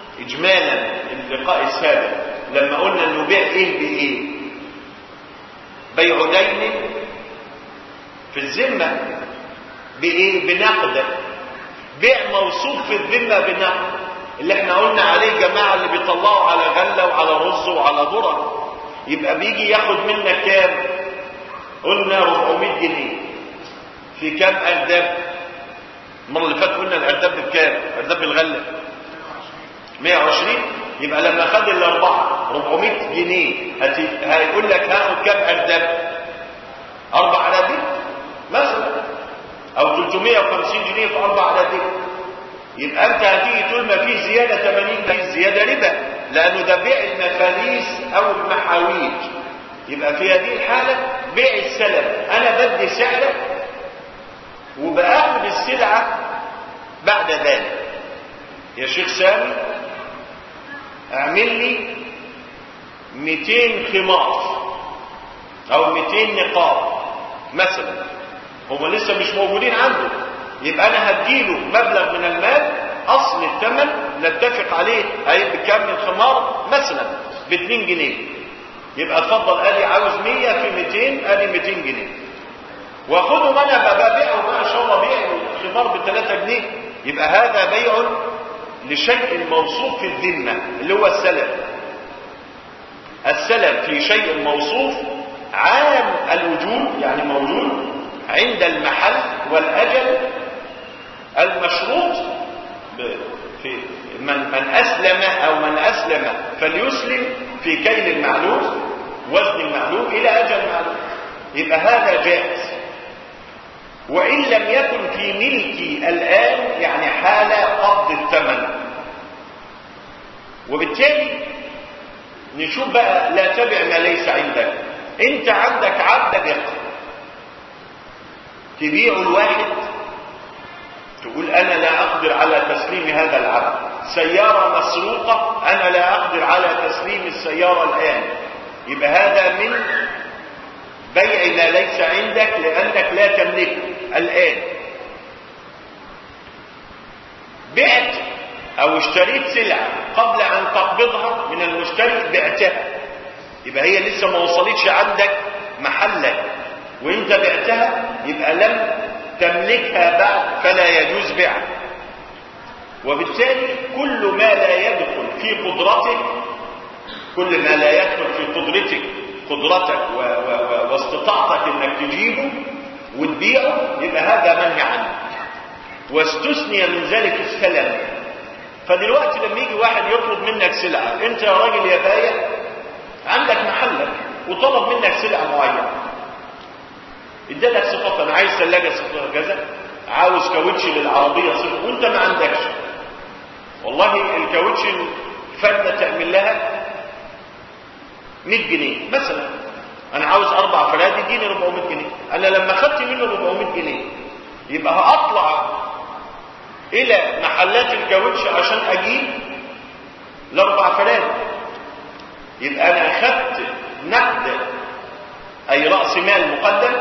إجمالا اللقاء السابق لما قلنا انه بيع ايه بايه بيع دين في الذمة بإيه؟ بنقد بيع موصوف في الذمة بنقد اللي احنا قلنا عليه الجماعة اللي بيطلعوا على غلة وعلى رز وعلى ذرة يبقى بيجي ياخد منك كام قلنا 400 جنيه في كام أرداب المرة اللي فاتت قلنا الأرداب بكام أرداب الغلة 120 يبقى لما خد الأربعة 400 جنيه هيقول لك هاخد كام أرداب أربع أرداب مثلا أو 350 جنيه في أربع أرداب يبقى أنت هتيجي تقول ما فيش زيادة 80 جنيه زيادة ربا لأنه ده بيع المفاليس أو المحاويج يبقى في هذه الحالة بيع السلم أنا بدي سعرك وباخد السلعة بعد ذلك يا شيخ سامي اعمل لي 200 خمار او 200 نقاب مثلا هم لسه مش موجودين عنده يبقى انا هديله مبلغ من المال اصل الثمن نتفق عليه هي بكام من خمار مثلا ب 2 جنيه يبقى اتفضل ادي عاوز 100 في 200 ادي 200 جنيه واخدهم انا ببيعه بقى ان شاء الله بيع الخمار ب 3 جنيه يبقى هذا بيع لشيء موصوف في الذمه اللي هو السلم السلم في شيء موصوف عام الوجود يعني موجود عند المحل والاجل المشروط في من من اسلم او من اسلم فليسلم في كيل المعلوم وزن المعلوم الى اجل معلوم يبقى هذا جائز وإن لم يكن في ملكي الآن يعني حال قبض الثمن وبالتالي نشوف بقى لا تبع ما ليس عندك انت عندك عبد بق تبيع الواحد تقول انا لا اقدر على تسليم هذا العبد سيارة مسروقة انا لا اقدر على تسليم السيارة الان يبقى هذا من بيع ما ليس عندك لأنك لا تملكه الآن بعت أو اشتريت سلعة قبل أن تقبضها من المشتري بعتها يبقى هي لسه ما وصلتش عندك محلك وانت بعتها يبقى لم تملكها بعد فلا يجوز بيعها وبالتالي كل ما لا يدخل في قدرتك كل ما لا يدخل في قدرتك قدرتك و و و واستطاعتك انك تجيبه وتبيعه يبقى هذا منهي عنه واستثني من ذلك السلم فدلوقتي لما يجي واحد يطلب منك سلعة انت يا راجل يا بايع عندك محلك وطلب منك سلعة معينة ادالك صفات انا عايز ثلاجة صفة كذا عاوز كاوتش للعربية صفة وانت ما عندكش والله الكاوتش فردة تعمل لها 100 جنيه مثلا انا عاوز اربع فراد اديني 400 جنيه انا لما خدت منه 400 جنيه يبقى هطلع الى محلات الكاوتش عشان اجيب الاربع فراد يبقى انا خدت نقد اي راس مال مقدم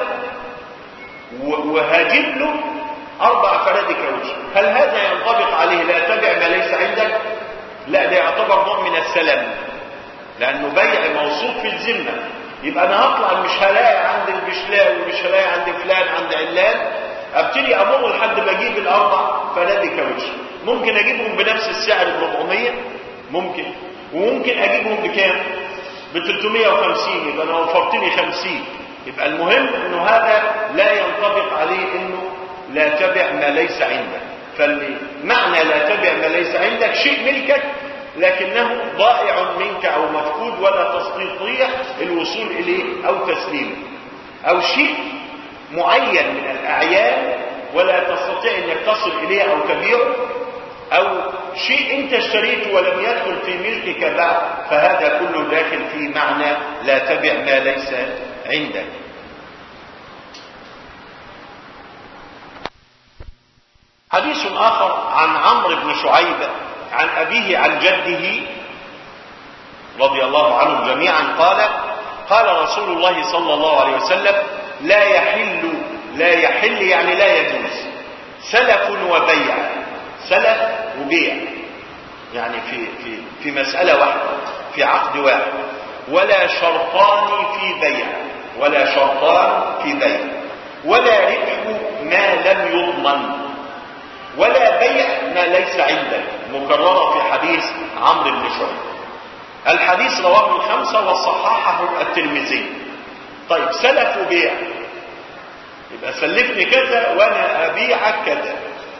وهجيب له اربع فراد كاوتش هل هذا ينطبق عليه لا تبع ما ليس عندك لا ده يعتبر نوع من السلام لانه بيع موصوف في الذمه يبقى انا هطلع مش هلاقي عند البشلاوي ومش هلاقي عند فلان عند علان ابتدي امر لحد ما اجيب الاربع فنادي كاوتش ممكن اجيبهم بنفس السعر ب 400 ممكن وممكن اجيبهم بكام ب 350 يبقى انا وفرت لي 50 يبقى المهم انه هذا لا ينطبق عليه انه لا تبع ما ليس عندك فالمعنى لا تبع ما ليس عندك شيء ملكك لكنه ضائع منك او مفقود ولا تستطيع الوصول اليه او تسليمه او شيء معين من الاعيان ولا تستطيع انك تصل اليه او تبيعه او شيء انت اشتريته ولم يدخل في ملكك بعد فهذا كله داخل في معنى لا تبع ما ليس عندك حديث اخر عن عمرو بن شعيب عن أبيه عن جده رضي الله عنهم جميعا قال قال رسول الله صلى الله عليه وسلم لا يحل لا يحل يعني لا يجوز سلف وبيع سلف وبيع يعني في في في مسألة واحدة في عقد واحد ولا شرطان في بيع ولا شرطان في بيع ولا ربح ما لم يضمن ولا بيع ما ليس عندك مكررة في حديث عمرو بن شعيب الحديث رواه الخمسة وصححه الترمذي طيب سلف وبيع يبقى سلفني كذا وانا ابيعك كذا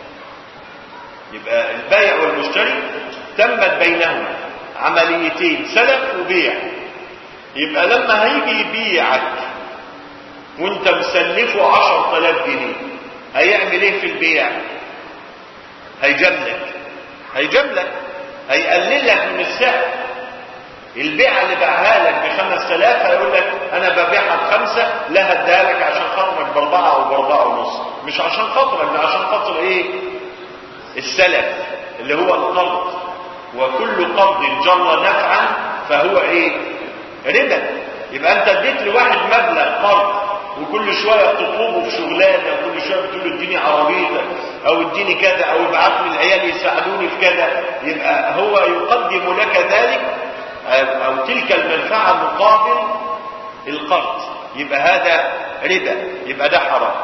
يبقى البيع والمشتري تمت بينهما عمليتين سلف وبيع يبقى لما هيجي يبيعك وانت مسلفه عشر تلاف جنيه هيعمل ايه في البيع هيجملك هيجملك هيقلل لك من السعر البيعة اللي باعها لك بخمس تلاف هيقول لك انا ببيعها بخمسة لا هديها لك عشان خاطرك باربعة او باربعة ونص مش عشان خاطرك ده عشان خاطر ايه السلف اللي هو القرض وكل قرض جر نفعا فهو ايه ربا يبقى انت اديت لواحد مبلغ قرض وكل شويه بتطلبه في شغلانه وكل شويه بتقول له اديني عربيتك او اديني كذا او ابعت لي العيال يساعدوني في كذا يبقى هو يقدم لك ذلك او تلك المنفعه مقابل القرض يبقى هذا ربا يبقى ده حرام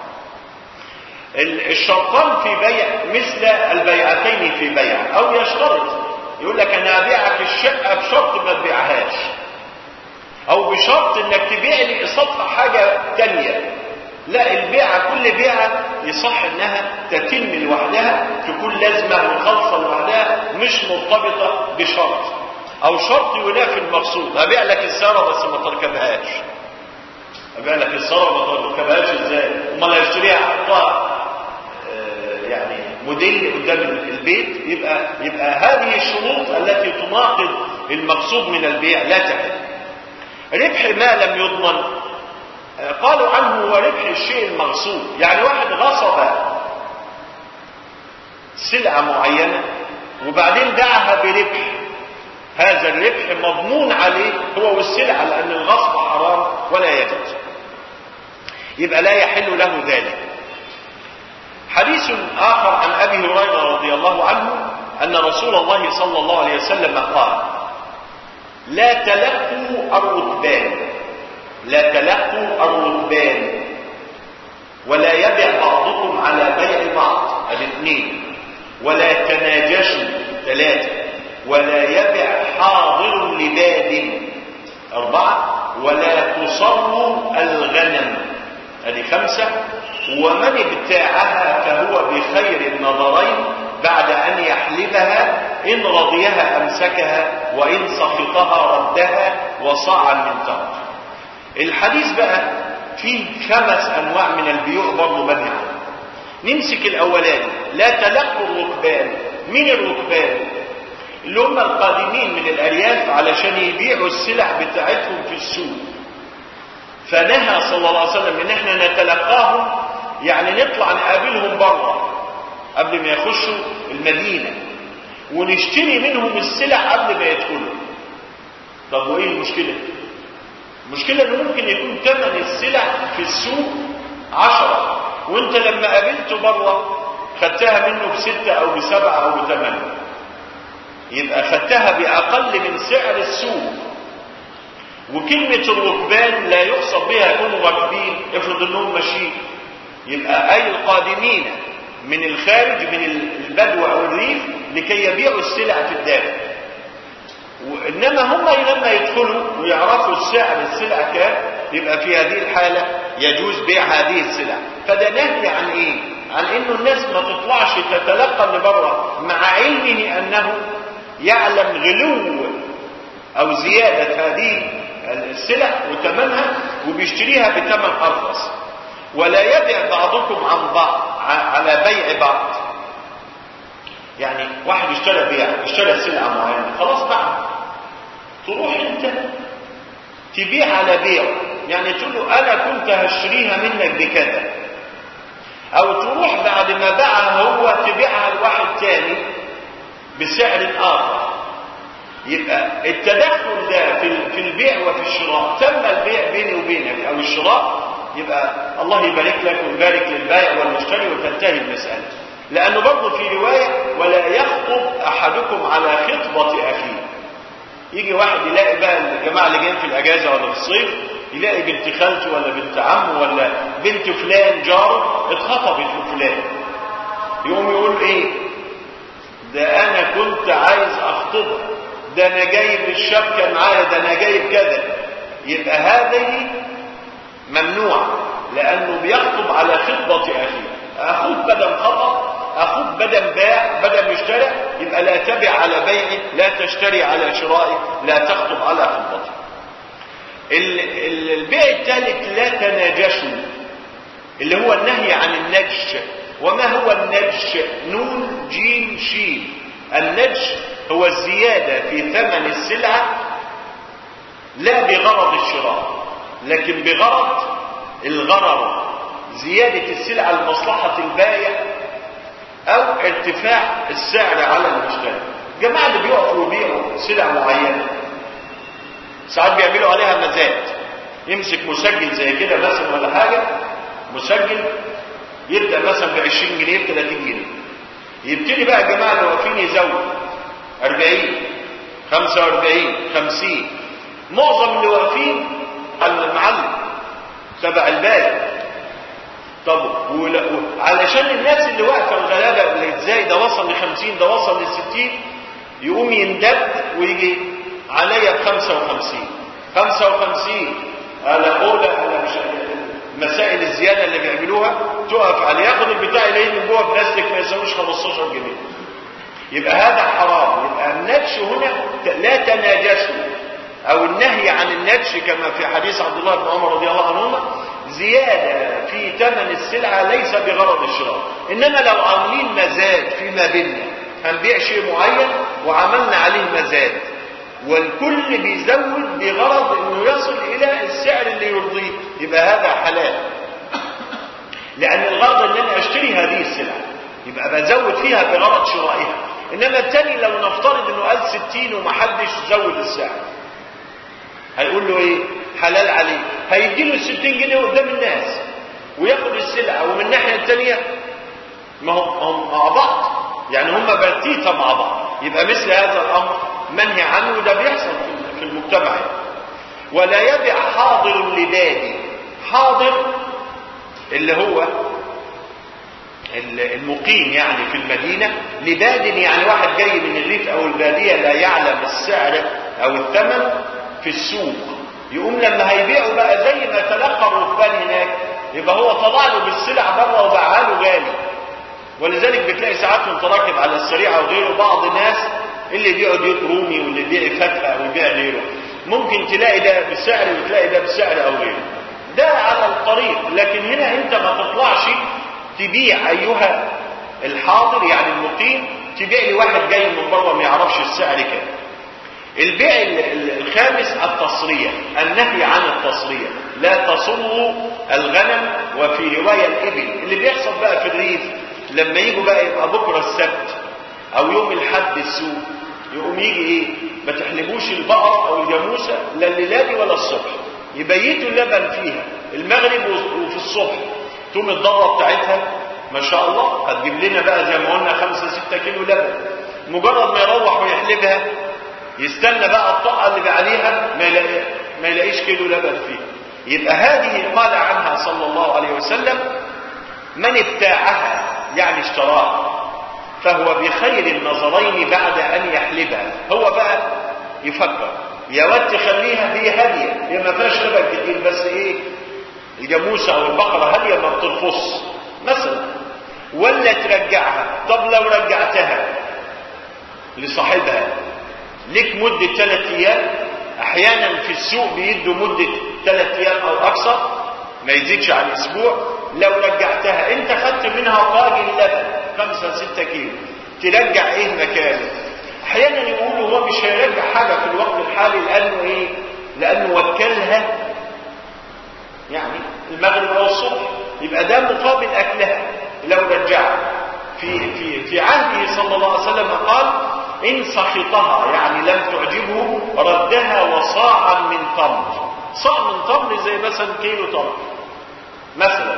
الشرطان في بيع مثل البيعتين في بيع او يشترط يقول لك انا ابيعك الشقه بشرط ما تبيعهاش او بشرط انك تبيع لي قصادها حاجه تانية لا البيعه كل بيعه يصح انها تتم لوحدها تكون لازمه وخالصه لوحدها مش مرتبطه بشرط او شرط ينافي المقصود ابيع لك السياره بس ما تركبهاش ابيع لك السياره ما تركبهاش ازاي امال هيشتريها احطها يعني موديل قدام البيت يبقى يبقى هذه الشروط التي تناقض المقصود من البيع لا تحل ربح ما لم يضمن قالوا عنه هو ربح الشيء المغصوب يعني واحد غصب سلعة معينة وبعدين باعها بربح هذا الربح مضمون عليه هو والسلعة لأن الغصب حرام ولا يجوز يبقى لا يحل له ذلك حديث آخر عن أبي هريرة رضي الله عنه أن رسول الله صلى الله عليه وسلم قال لا تلقوا الركبان لا تلقوا الركبان ولا يبع بعضكم على بيع بعض الاثنين ولا تناجشوا ثلاثة ولا يبع حاضر لباد أربعة ولا تصروا الغنم هذه خمسة ومن ابتاعها فهو بخير النظرين بعد أن يحلبها إن رضيها أمسكها وإن سخطها ردها وصاعا من تمر الحديث بقى فيه خمس أنواع من البيوع برضه منهي عنه نمسك الأولاني لا تلقوا الركبان من الركبان اللي هم القادمين من الأرياف علشان يبيعوا السلع بتاعتهم في السوق فنهى صلى الله عليه وسلم ان احنا نتلقاهم يعني نطلع نقابلهم بره قبل ما يخشوا المدينة ونشتري منهم السلع قبل ما يدخلوا طب وايه المشكلة المشكلة انه ممكن يكون ثمن السلع في السوق عشرة وانت لما قابلته بره خدتها منه بستة او بسبعة او بثمانية يبقى خدتها باقل من سعر السوق وكلمة الركبان لا يقصد بها يكونوا راكبين افرض انهم ماشيين يبقى اي القادمين من الخارج من البدو او الريف لكي يبيعوا السلع في الداخل وانما هم لما يدخلوا ويعرفوا السعر السلع كام يبقى في هذه الحالة يجوز بيع هذه السلع فده نهي عن ايه عن انه الناس ما تطلعش تتلقى اللي بره مع علمه انه يعلم غلو او زيادة هذه السلع وثمنها وبيشتريها بثمن ارخص ولا يبيع بعضكم عن بعض على بيع بعض يعني واحد اشترى بيع اشترى سلعة معينة خلاص باع تروح انت تبيع على بيع يعني تقول له انا كنت هشتريها منك بكذا او تروح بعد ما باعها هو تبيعها لواحد تاني بسعر اخر يبقى التدخل ده في في البيع وفي الشراء تم البيع بيني وبينك او الشراء يبقى الله يبارك لك ويبارك للبائع والمشتري وتنتهي المسألة لأنه برضه في رواية ولا يخطب أحدكم على خطبة أخيه يجي واحد يلاقي بقى الجماعة اللي جايين في الأجازة ولا في الصيف يلاقي بنت خالته ولا بنت عمه ولا بنت فلان جاره اتخطبت لفلان يقوم يقول ايه ده انا كنت عايز اخطبها ده انا جايب الشبكه معايا ده انا جايب كذا يبقى هذه ممنوع لانه بيخطب على خطبه اخيه اخوك بدل خطب اخوك بدل باع بدل اشترى يبقى لا تبع على بيعه لا تشتري على شرائه لا تخطب على خطبته البيع الثالث لا تناجشوا اللي هو النهي عن النجش وما هو النجش نون جيم شين النجش هو الزيادة في ثمن السلعة لا بغرض الشراء لكن بغرض الغرر زيادة السلعة لمصلحة البائع أو ارتفاع السعر على المشتري جماعة اللي بيقفوا يبيعوا سلع معينة ساعات بيعملوا عليها مزاد يمسك مسجل زي كده مثلا ولا حاجة مسجل يبدأ مثلا ب 20 جنيه ب 30 جنيه يبتدي بقى الجماعة اللي واقفين يزود 40 45 50 معظم اللي واقفين على المعلم تبع الباقي طب علشان الناس اللي واقفه الغلابه اللي ازاي ده وصل ل 50 ده وصل ل 60 يقوم يندب ويجي عليا ب 55 55 انا اولى انا مش مسائل الزياده اللي بيعملوها تقف عليه ياخد البتاع يلاقيه من جوه بلاستيك ما يساويش 15 جنيه يبقى هذا حرام يبقى النجش هنا لا تناجشوا او النهي عن النجش كما في حديث عبد الله بن عمر رضي الله عنهما زيادة في ثمن السلعة ليس بغرض الشراء إنما لو عاملين مزاد فيما بيننا هنبيع شيء معين وعملنا عليه مزاد والكل بيزود بغرض انه يصل الى السعر اللي يرضيه يبقى هذا حلال لان الغرض ان انا اشتري هذه السلعه يبقى بزود فيها بغرض شرائها انما الثاني لو نفترض انه قال 60 ومحدش زود السعر هيقول له ايه حلال عليه هيدي له ال 60 جنيه قدام الناس وياخد السلعه ومن الناحيه الثانيه ما هم مع بعض يعني هم بلتيتا مع بعض يبقى مثل هذا الامر منهي عنه وده بيحصل في المجتمع ولا يبيع حاضر لبادي حاضر اللي هو المقيم يعني في المدينة لباد يعني واحد جاي من الريف او البادية لا يعلم السعر او الثمن في السوق يقوم لما هيبيعوا بقى زي ما تلقى الركبان هناك يبقى هو طلع له بالسلع بره وباعها له غالي ولذلك بتلاقي ساعات وانت راكب على السريعه وغيره بعض الناس اللي يبيعوا ديوت رومي واللي يبيع فاكهه ويبيع غيره ممكن تلاقي ده بسعر وتلاقي ده بسعر او غيره ده على الطريق لكن هنا انت ما تطلعش تبيع ايها الحاضر يعني المقيم تبيع لواحد جاي من بره ما يعرفش السعر كام البيع الخامس التصرية النهي عن التصرية لا تصروا الغنم وفي رواية الإبل اللي بيحصل بقى في الريف لما يجوا بقى يبقى بكرة السبت أو يوم الحد السوق يقوم يجي إيه ما تحلبوش البقرة أو الجاموسة لا الليلة ولا الصبح يبيتوا اللبن فيها المغرب وفي الصبح تقوم الضرة بتاعتها ما شاء الله هتجيب لنا بقى زي ما قلنا 5 6 كيلو لبن مجرد ما يروح ويحلبها يستنى بقى الطاقة اللي عليها ما يلاقي ما يلاقيش كيلو لبن فيه يبقى هذه قال عنها صلى الله عليه وسلم من ابتاعها يعني اشتراها فهو بخير النظرين بعد ان يحلبها هو بقى يفكر يا واد تخليها هي هاديه هي ما فيهاش لبن كتير بس ايه الجاموسه او البقره هاديه ما بترفص مثلا ولا ترجعها طب لو رجعتها لصاحبها لك مدة ثلاث أيام أحيانا في السوق بيدوا مدة ثلاث أيام أو أكثر ما يزيدش عن أسبوع لو رجعتها أنت خدت منها طاجن لبن خمسة ستة كيلو ترجع إيه مكانه أحيانا يقولوا هو مش هيرجع حاجة في الوقت الحالي لأنه إيه لأنه وكلها يعني المغرب أو الصبح يبقى ده مقابل أكلها لو رجعها في في في عهده صلى الله عليه وسلم قال إن سخطها يعني لم تعجبه ردها وصاعا من تمر صاع من تمر زي مثلا كيلو تمر مثلا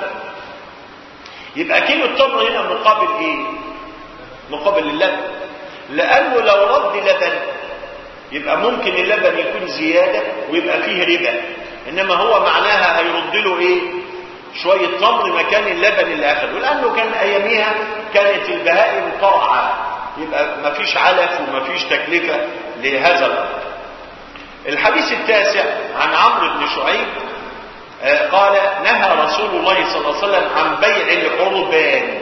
يبقى كيلو التمر هنا مقابل ايه مقابل اللبن لانه لو رد لبن يبقى ممكن اللبن يكون زيادة ويبقى فيه ربا انما هو معناها هيرد له ايه شويه تمر مكان اللبن اللي اخذه لانه كان اياميها كانت البهائم ترعى يبقى ما فيش علف وما فيش تكلفه لهذا الامر الحديث التاسع عن عمرو بن شعيب قال نهى رسول الله صلى الله عليه وسلم عن بيع العربان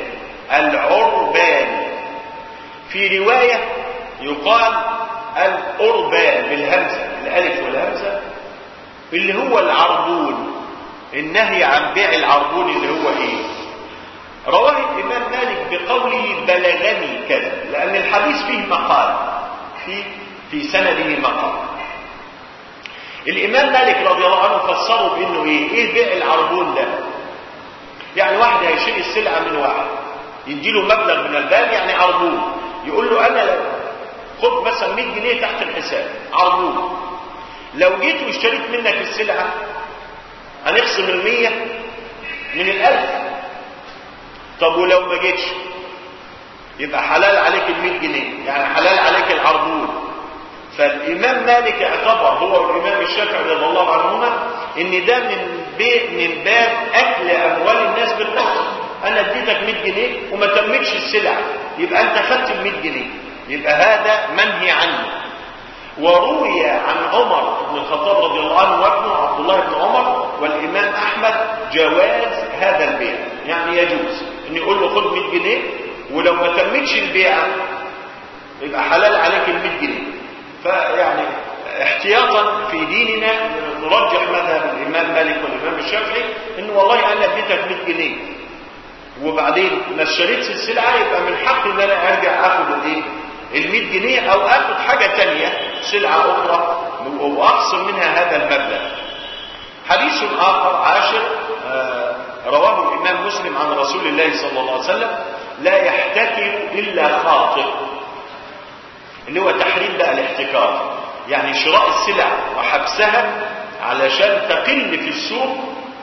العربان في رواية يقال الأربان بالهمزة الألف والهمزة اللي هو العربون النهي عن بيع العربون اللي هو ايه رواه الإمام مالك بقوله بلغني كذا لأن الحديث فيه مقال في في سنده مقال الإمام مالك رضي الله عنه فسره بأنه إيه؟ إيه بيع العربون ده؟ يعني واحد هيشتري السلعة من واحد يديله مبلغ من المال يعني عربون يقول له أنا لو خد مثلا 100 جنيه تحت الحساب عربون لو جيت واشتريت منك السلعة هنقسم ال 100 من الألف طب ولو ما جيتش يبقى حلال عليك ال 100 جنيه يعني حلال عليك العربون فالإمام مالك اعتبر هو والإمام الشافعي رضي الله عنهما إن ده من بيت من باب أكل أموال الناس بالنصر أنا اديتك 100 جنيه وما تمتش السلع يبقى أنت خدت ال 100 جنيه يبقى هذا منهي عنه وروي عن عمر بن الخطاب رضي الله عنه وابنه عبد الله بن عمر والإمام أحمد جواز هذا البيع يعني يجوز إن يقول له خد 100 جنيه ولو ما تمتش البيعة يبقى حلال عليك ال 100 جنيه فيعني احتياطا في ديننا نرجح مذهب الامام مالك والامام الشافعي ان والله انا اديتك 100 جنيه وبعدين ما اشتريتش السلعه يبقى من حقي ان انا ارجع اخد الايه ال 100 جنيه او اخد حاجه ثانيه سلعه اخرى واقسم منها هذا المبلغ حديث اخر عاشر آه رواه الامام مسلم عن رسول الله صلى الله عليه وسلم لا يحتكر الا خاطئ اللي هو تحريم بقى الاحتكار يعني شراء السلع وحبسها علشان تقل في السوق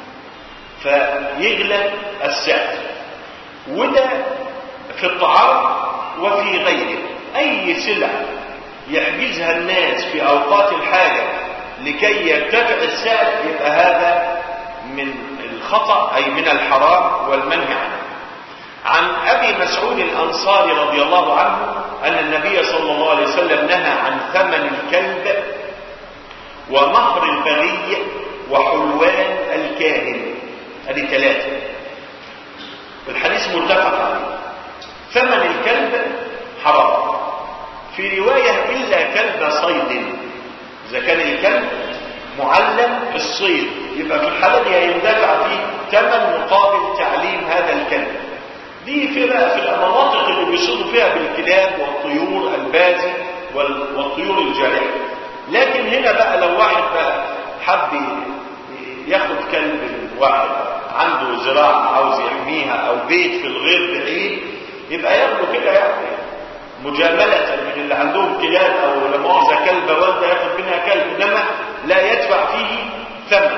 فيغلى السعر وده في الطعام وفي غيره اي سلع يحجزها الناس في اوقات الحاجة لكي يرتفع السعر يبقى هذا من الخطأ اي من الحرام والمنهي عنه عن ابي مسعود الانصاري رضي الله عنه ان النبي صلى الله عليه وسلم نهى عن ثمن الكلب ومهر البغي وحلوان الكاهن هذه ثلاثه الحديث متفق عليه ثمن الكلب حرام في روايه الا كلب صيد اذا كان الكلب معلم الصيد يبقى في الحاله دي هيندفع فيه ثمن مقابل تعليم هذا الكلب دي في بقى في المناطق اللي بيصيدوا فيها بالكلاب والطيور البازي والطيور الجارحه لكن هنا بقى لو واحد بقى حب ياخد كلب واحد عنده زراعه عاوز يحميها او بيت في الغير بعيد يبقى ياخده كده يعني مجاملة من اللي عندهم كلاب او لا مؤاخذة كلبة والدة ياخد منها كلب انما لا يدفع فيه ثمن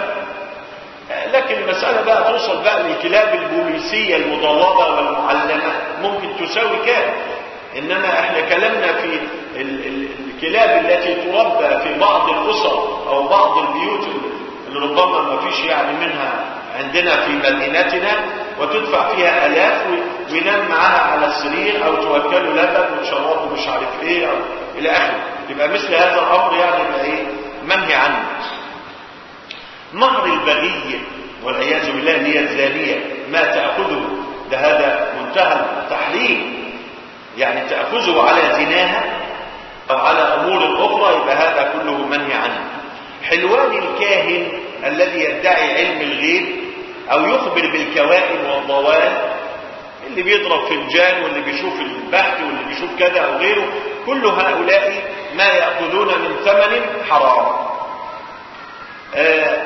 لكن المسألة بقى توصل بقى للكلاب البوليسية المدربة والمعلمة ممكن تساوي كام إنما احنا كلامنا في الكلاب التي تربى في بعض الأسر أو بعض البيوت اللي ربما ما فيش يعني منها عندنا في مدينتنا وتدفع فيها آلاف وينام معاها على السرير أو توكله لبن وتشربه مش عارف إيه أو إلى آخره يبقى مثل هذا الأمر يعني يبقى إيه منهي عنه مهر البغي والعياذ بالله هي الزانية ما تأخذه ده هذا منتهى التحريم يعني تأخذه على زناها أو على أمور أخرى يبقى هذا كله منهي عنه حلوان الكاهن الذي يدعي علم الغيب أو يخبر بالكوائن والضوال اللي بيضرب فنجان واللي بيشوف البحث واللي بيشوف كذا أو غيره كل هؤلاء ما يأخذون من ثمن حرام آه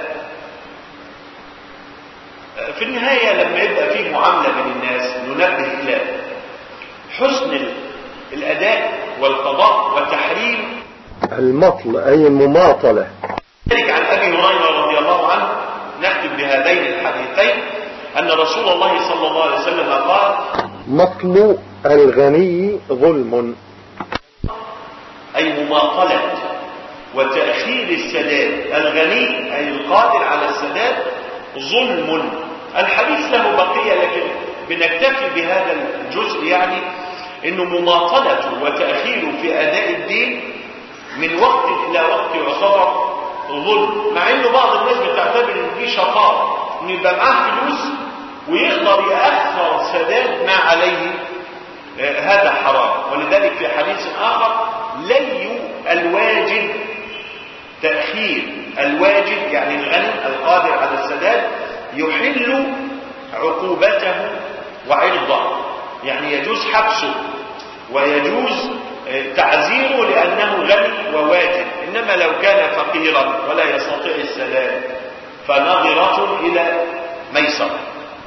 في النهاية لما يبقى فيه معاملة بين الناس ننبه إلى حسن الأداء والقضاء وتحريم المطل أي المماطلة ذلك عن أبي هريرة رضي الله عنه نختم بهذين الحديثين أن رسول الله صلى الله عليه وسلم قال مطل الغني ظلم أي مماطلة وتأخير السداد الغني أي القادر على السداد ظلم الحديث له بقية لكن بنكتفي بهذا الجزء يعني انه مماطلته وتأخيره في أداء الدين من وقت إلى وقت يعتبر ظلم مع انه بعض الناس بتعتبر ان دي شقاء ان يبقى معاه فلوس ويقدر يأخر سداد ما عليه آه هذا حرام ولذلك في حديث آخر لي الواجب تأخير الواجب يعني الغني القادر على السداد يحل عقوبته وعرضه يعني يجوز حبسه ويجوز تعزيره لأنه غني وواجب إنما لو كان فقيرا ولا يستطيع السداد فنظرة إلى ميسرة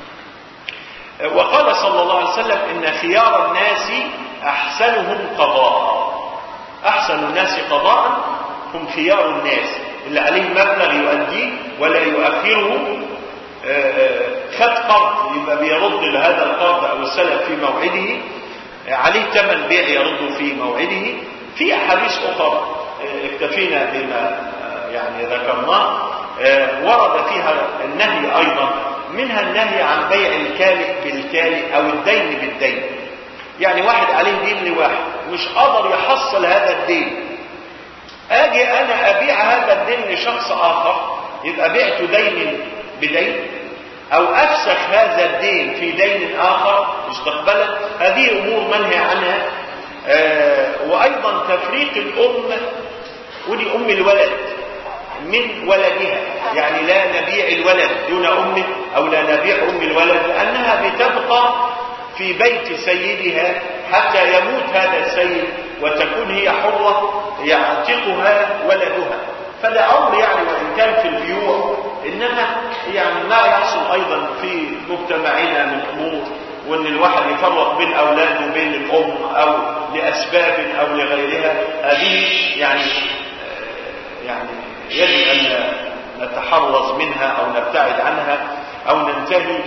وقال صلى الله عليه وسلم إن خيار الناس أحسنهم قضاء أحسن الناس قضاء هم خيار الناس اللي عليه مبلغ يؤديه ولا يؤخره خد قرض يبقى بيرد هذا القرض أو السلف في موعده عليه ثمن بيع يرد في موعده في أحاديث أخرى اكتفينا بما يعني ذكرناه ورد فيها النهي أيضا منها النهي عن بيع الكالئ بالكالئ أو الدين بالدين يعني واحد عليه دين لواحد مش قادر يحصل هذا الدين اجي انا ابيع هذا الدين لشخص اخر يبقى بعت دين بدين او افسخ هذا الدين في دين اخر مستقبلا هذه امور منهي عنها آه وايضا تفريق الام ودي ام الولد من ولدها يعني لا نبيع الولد دون امه او لا نبيع ام الولد لانها بتبقى في بيت سيدها حتى يموت هذا السيد وتكون هي حرة يعتقها ولدها فده أمر يعني وإن كان في البيوع إنما يعني ما يحصل أيضا في مجتمعنا من أمور وإن الواحد يفرق بين أولاده وبين الأم أو لأسباب أو لغيرها هذه يعني يعني يجب أن نتحرز منها أو نبتعد عنها أو ننتهي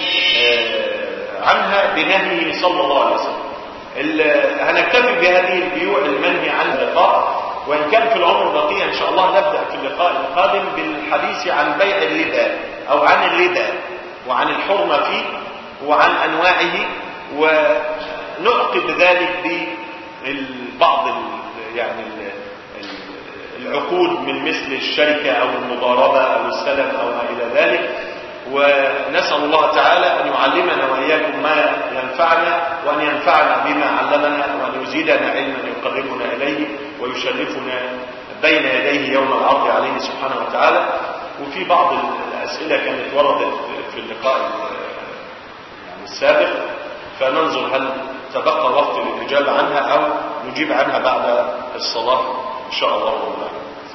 عنها بنهيه صلى الله عليه وسلم هنكتفي بهذه البيوع المنهي عن اللقاء وإن كان في العمر بقية إن شاء الله نبدأ في اللقاء القادم بالحديث عن بيع الربا أو عن الربا وعن الحرمة فيه وعن أنواعه ونعقب ذلك ببعض يعني العقود من مثل الشركة أو المضاربة أو السلف أو ما إلى ذلك ونسأل الله تعالى أن يعلمنا وإياكم ما ينفعنا وأن ينفعنا بما علمنا وأن يزيدنا علما يقربنا إليه ويشرفنا بين يديه يوم العرض عليه سبحانه وتعالى وفي بعض الأسئلة كانت وردت في اللقاء يعني السابق فننظر هل تبقى وقت للإجابة عنها أو نجيب عنها بعد الصلاة إن شاء الله